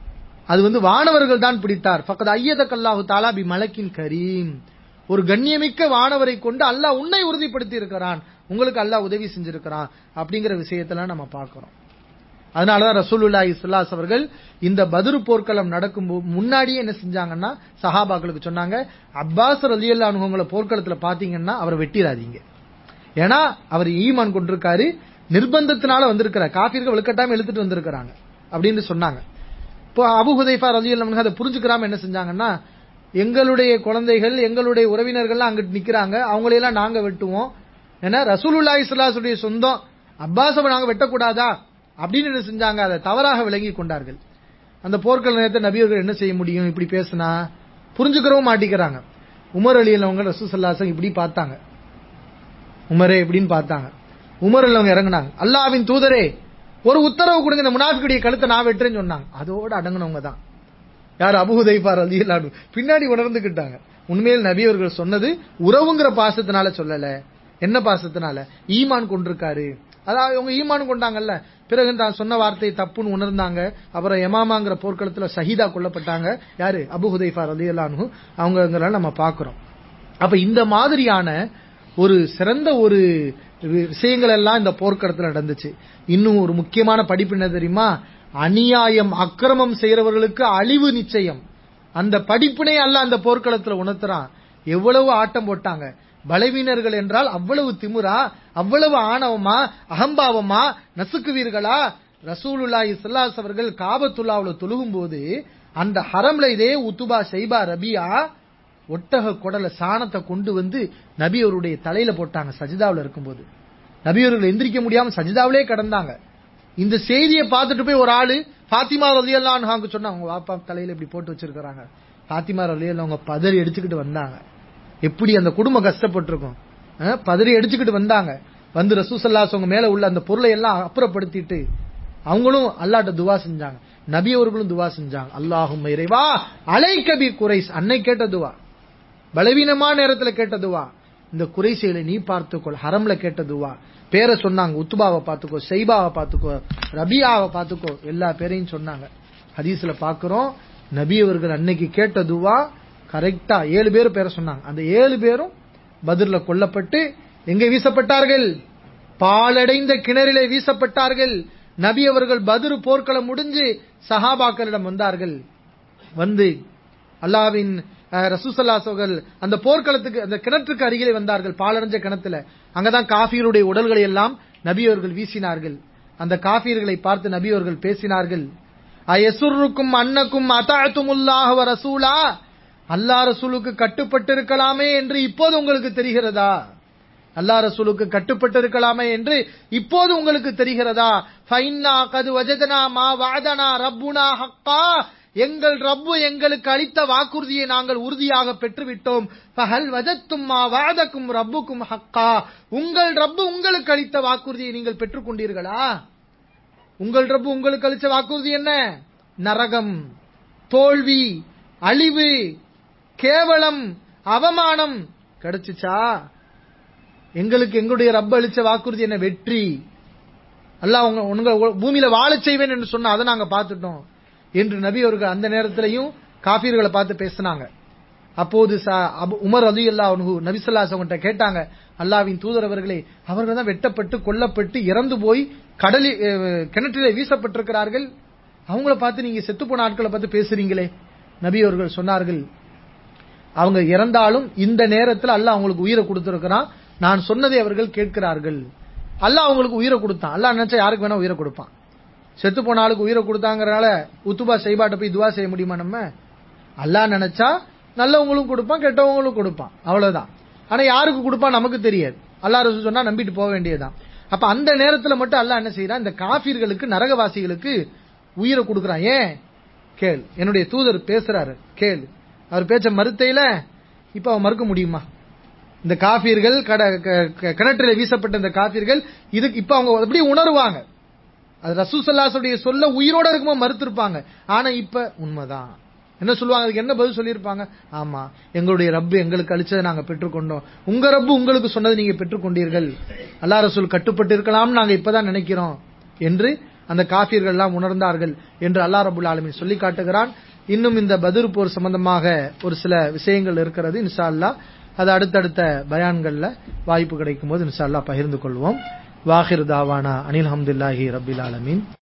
அது வந்து வானவர்கள் தான் பிடித்தார் ஃபக்கத் ஐயதக் அல்லாஹு தாலா பி மலக்கின் கரீம் ஒரு கண்ணியமிக்க வானவரை கொண்டு அல்லாஹ் உன்னை உறுதிப்படுத்தி இருக்கிறான் உங்களுக்கு அல்லாஹ் உதவி செஞ்சிருக்கிறான் அப்படிங்கிற விஷயத்தெல்லாம் நம்ம பார்க்கிறோம் அதனாலதான் ரசூலுல்லாஹி ஸல்லல்லாஹு அவர்கள் இந்த பத்ர் போர்க்களம் நடக்கும் முன்னாடியே என்ன செஞ்சாங்கன்னா சஹாபாக்களுக்கு சொன்னாங்க அப்பாஸ் ரலியல்லாஹு அன்ஹு உங்களை போர்க்களத்துல பாத்தீங்கன்னா அவரை வெட்டிராதீங்க ஏன்னா அவர் ஈமான் கொண்டிருக்காரு நிர்பந்தத்தினால வந்திருக்கிறார் காஃபிர்கள் வலுக்கட்டாம இழுத்துட்டு வந்திருக்கிறாங்க அப்படின்னு சொன்னாங்க இப்போ அபு ஹுதைஃபா ரலியல்லாஹு அன்ஹு அதை புரிஞ்சுக்கிறாம என்ன செஞ்சாங்கன்னா எங்களுடைய குழந்தைகள் எங்களுடைய உறவினர்கள்லாம் அங்கிட்டு நிக்கிறாங்க அவங்களையெல்லாம் நாங்க வெட்டுவோம் ஏன்னா ரசூலுல்லாஹி ஸல்லல்லாஹு அலைஹி சொந்தம் அப்பாஸவை நாங்க வெட்டக்கூடாதா அப்படின்னு என்ன செஞ்சாங்க அதை தவறாக விளங்கி கொண்டார்கள் அந்த போர்க்கள நேரத்தை நபியர்கள் என்ன செய்ய முடியும் இப்படி பேசினா புரிஞ்சுக்கிறவும் மாட்டிக்கிறாங்க உமர் அலி அவங்க ரசூசல்லாசம் இப்படி பார்த்தாங்க உமரே இப்படின்னு பார்த்தாங்க உமர் அவங்க இறங்குனாங்க அல்லாவின் தூதரே ஒரு உத்தரவு கொடுங்க இந்த முனாஃபிக்குடைய கழுத்தை நான் வெட்டுறேன்னு சொன்னாங்க அதோட அடங்கினவங்க தான் யார் அபுஹுதைஃபார் ரலியல்லாஹு பின்னாடி உணர்ந்துக்கிட்டாங்க உண்மையில் நபி அவர்கள் சொன்னது உறவுங்கிற பாசத்தினால சொல்லல என்ன பாசத்தினால ஈமான் கொண்டிருக்காரு அதாவது அவங்க ஈமான் கொண்டாங்கல்ல பிறகு தான் சொன்ன வார்த்தை தப்புன்னு உணர்ந்தாங்க அப்புறம் எமாமாங்கிற போர்க்களத்துல ஷஹீதா கொல்லப்பட்டாங்க யாரு அபு ஹுதைஃபா ரலியல்லாஹு அவங்கங்களால நம்ம பார்க்கிறோம் அப்ப இந்த மாதிரியான ஒரு சிறந்த ஒரு விஷயங்கள் எல்லாம் இந்த போர்க்களத்துல நடந்துச்சு இன்னும் ஒரு முக்கியமான படிப்பு என்ன தெரியுமா அநியாயம் அக்கிரமம் செய்யறவர்களுக்கு அழிவு நிச்சயம் அந்த படிப்பினை அல்ல அந்த போர்க்களத்துல உணர்த்துறான் எவ்வளவு ஆட்டம் போட்டாங்க பலவீனர்கள் என்றால் அவ்வளவு திமுறா அவ்வளவு ஆணவமா அகம்பாவமா நசுக்குவீர்களா ரசூலுல்லாஹி ஸல்லல்லாஹு அவர்கள் காபத்துல்லாவுல தொழுகும் போது அந்த ஹரம்ல இதே உத்துபா ஷைபா ரபியா ஒட்டக குடல சாணத்தை கொண்டு வந்து நபி அவருடைய தலையில போட்டாங்க சஜிதாவுல இருக்கும்போது நபி அவர்கள் எந்திரிக்க முடியாம சஜிதாவிலே கிடந்தாங்க இந்த செய்தியை பார்த்துட்டு போய் ஒரு ஆளு ஃபாத்திமா ரலியல்லாஹு அன்ஹாக்கு சொன்னா அவங்க வாப்பா தலையில இப்படி போட்டு வச்சிருக்காங்க ஃபாத்திமா ரலியல்லாஹு அவங்க பதறி அடிச்சுக்கிட்டு வந்தாங்க எப்படி அந்த குடும்பம் கஷ்டப்பட்டிருக்கும் அஹ், பதறி அடிச்சுக்கிட்டு வந்தாங்க வந்து ரசூசல்லாஸ் அவங்க மேல உள்ள அந்த பொருளை எல்லாம் அப்புறப்படுத்திட்டு அவங்களும் அல்லாட்ட துவா செஞ்சாங்க நபி அவர்களும் துவா செஞ்சாங்க அல்லாஹும் இறைவா அலைக்கபி குறைஸ் அன்னை கேட்ட துவா பலவீனமான நேரத்துல கேட்ட துவா இந்த குறைசைகளை நீ பார்த்துக்கொள் ஹரம்ல கேட்ட துவா பேரை சொன்னாங்க உத்துபாவை பார்த்துக்கோ ஷைபாவை பார்த்துக்கோ ரபியாவை பார்த்துக்கோ எல்லா பேரையும் சொன்னாங்க ஹதீஸ்ல பாக்குறோம் நபி அவர்கள் அன்னைக்கு கேட்ட துவா கரெக்டா ஏழு பேர் பேரை சொன்னாங்க அந்த ஏழு பேரும் பதிர்ல கொல்லப்பட்டு எங்கே வீசப்பட்டார்கள் பாலடைந்த கிணறிலே வீசப்பட்டார்கள் நபி அவர்கள் பதிரு போர்க்களம் முடிஞ்சு சஹாபாக்களிடம் வந்தார்கள் வந்து அல்லாவின் ரசூசல்லாஸ் அவர்கள் அந்த போர்க்களத்துக்கு அந்த கிணற்றுக்கு அருகிலே வந்தார்கள் பாலடைஞ்ச கிணத்துல அங்கதான் காஃபியருடைய உடல்களை எல்லாம் நபி அவர்கள் வீசினார்கள் அந்த காஃபியர்களை பார்த்து நபி அவர்கள் பேசினார்கள் அயசுருக்கும் அன்னக்கும் அத்தாத்துமுல்லாஹ் வ ரசூலா அல்லாஹ் ரசூலுக்கு கட்டுப்பட்டு இருக்கலாமே என்று இப்போது உங்களுக்கு தெரிகிறதா அல்லாஹ் ரசூலுக்கு கட்டுப்பட்டு இருக்கலாமே என்று இப்போது உங்களுக்கு தெரிகிறதா ஃபைன்னா கது வஜதனா மா வாதனா ரப்புனா ஹக்கா எங்கள் ரப்பு எங்களுக்கு அளித்த வாக்குறுதியை நாங்கள் உறுதியாக பெற்றுவிட்டோம் ஃபஹல் வஜத்தும் மா வாதக்கும் ரப்புக்கும் ஹக்கா உங்கள் ரப்பு உங்களுக்கு அளித்த வாக்குறுதியை நீங்கள் பெற்றுக் கொண்டீர்களா உங்கள் ரப்பு உங்களுக்கு அளித்த வாக்குறுதி என்ன நரகம் தோல்வி அழிவு கேவலம் அவமானம் கிடைச்சுச்சா எங்களுக்கு எங்களுடைய ரப்ப அளிச்ச வாக்குறுதி என்ன வெற்றி அல்லாஹ் உங்க உங்க பூமியில வாழச் செய்வேன் என்று சொன்ன அதை நாங்க பார்த்துட்டோம் என்று நபி அவர்கள் அந்த நேரத்திலையும் காபீர்களை பார்த்து பேசினாங்க அப்போது ச- அபு- உமர் அலி அல்லா நபிசல்லாஸ் அவங்கள்ட்ட கேட்டாங்க அல்லாவின் தூதர் அவர்களே அவர்கள் தான் வெட்டப்பட்டு கொல்லப்பட்டு இறந்து போய் கடலில் அஹ், கிணற்றிலே வீசப்பட்டிருக்கிறார்கள் அவங்கள பார்த்து நீங்க செத்து போன ஆட்களை பார்த்து பேசுறீங்களே நபி அவர்கள் சொன்னார்கள் அவங்க இறந்தாலும் இந்த நேரத்தில் அல்லாஹ் அவங்களுக்கு உயிரை கொடுத்திருக்கிறான் நான் சொன்னதை அவர்கள் கேட்கிறார்கள் அல்லாஹ் அவங்களுக்கு உயிரை கொடுத்தான் அல்லாஹ் நினைச்சா யாருக்கு வேணா உயிரை கொடுப்பான் செத்து போன ஆளுக்கு உயிரை கொடுத்தாங்கறனால உத்துபா செய்பாட்ட போய் துவா செய்ய முடியுமா நம்ம அல்லாஹ் நினைச்சா நல்லவங்களும் கொடுப்பான் கெட்டவங்களும் கொடுப்பான் அவ்வளவுதான் ஆனா யாருக்கு கொடுப்பான் நமக்கு தெரியாது அல்லாஹ் ரசூல் சொன்னா நம்பிட்டு போக வேண்டியதுதான் அப்ப அந்த நேரத்துல மட்டும் அல்லாஹ் என்ன செய்யறான் இந்த காஃபிர்களுக்கு நரகவாசிகளுக்கு உயிரை கொடுக்கறான் ஏன் கேள் என்னுடைய தூதர் பேசுறாரு கேள் அவர் பேச்ச மறுத்தையில இப்ப அவன் மறுக்க முடியுமா இந்த காஃபியர்கள் கட க- க- கிணற்றில வீசப்பட்ட இந்த காஃபியர்கள் இதுக்கு இப்ப அவங்க எப்படி உணருவாங்க அது ரசூசல்லாசுடைய சொல்ல உயிரோட இருக்கும்போது மறுத்திருப்பாங்க ஆனா இப்ப உண்மைதான் என்ன சொல்லுவாங்க அதுக்கு என்ன பதில் சொல்லியிருப்பாங்க ஆமா எங்களுடைய ரப்பு எங்களுக்கு அளிச்சதை நாங்க பெற்றுக்கொண்டோம் உங்க ரப்பு உங்களுக்கு சொன்னதை நீங்க பெற்றுக்கொண்டீர்கள் அல்லாஹ் ரசூல் கட்டுப்பட்டு இருக்கலாம் நாங்க இப்பதான் நினைக்கிறோம் என்று அந்த காஃபியர்கள் எல்லாம் உணர்ந்தார்கள் என்று அல்லாஹ் ரபுல் ஆலமீன் சொல்லி காட்டுகிறான் இன்னும் இந்த பத்ர் போர் சம்பந்தமாக ஒரு சில விஷயங்கள் இருக்கிறது இன்ஷா அல்லாஹ் அது அடுத்தடுத்த பயான்கள்ல வாய்ப்பு கிடைக்கும் போது இன்ஷா அல்லாஹ் பகிர்ந்து கொள்வோம் வாஹிர் தாவானா அனில் ஹம்துல்லாஹி ரபில் ஆலமீன்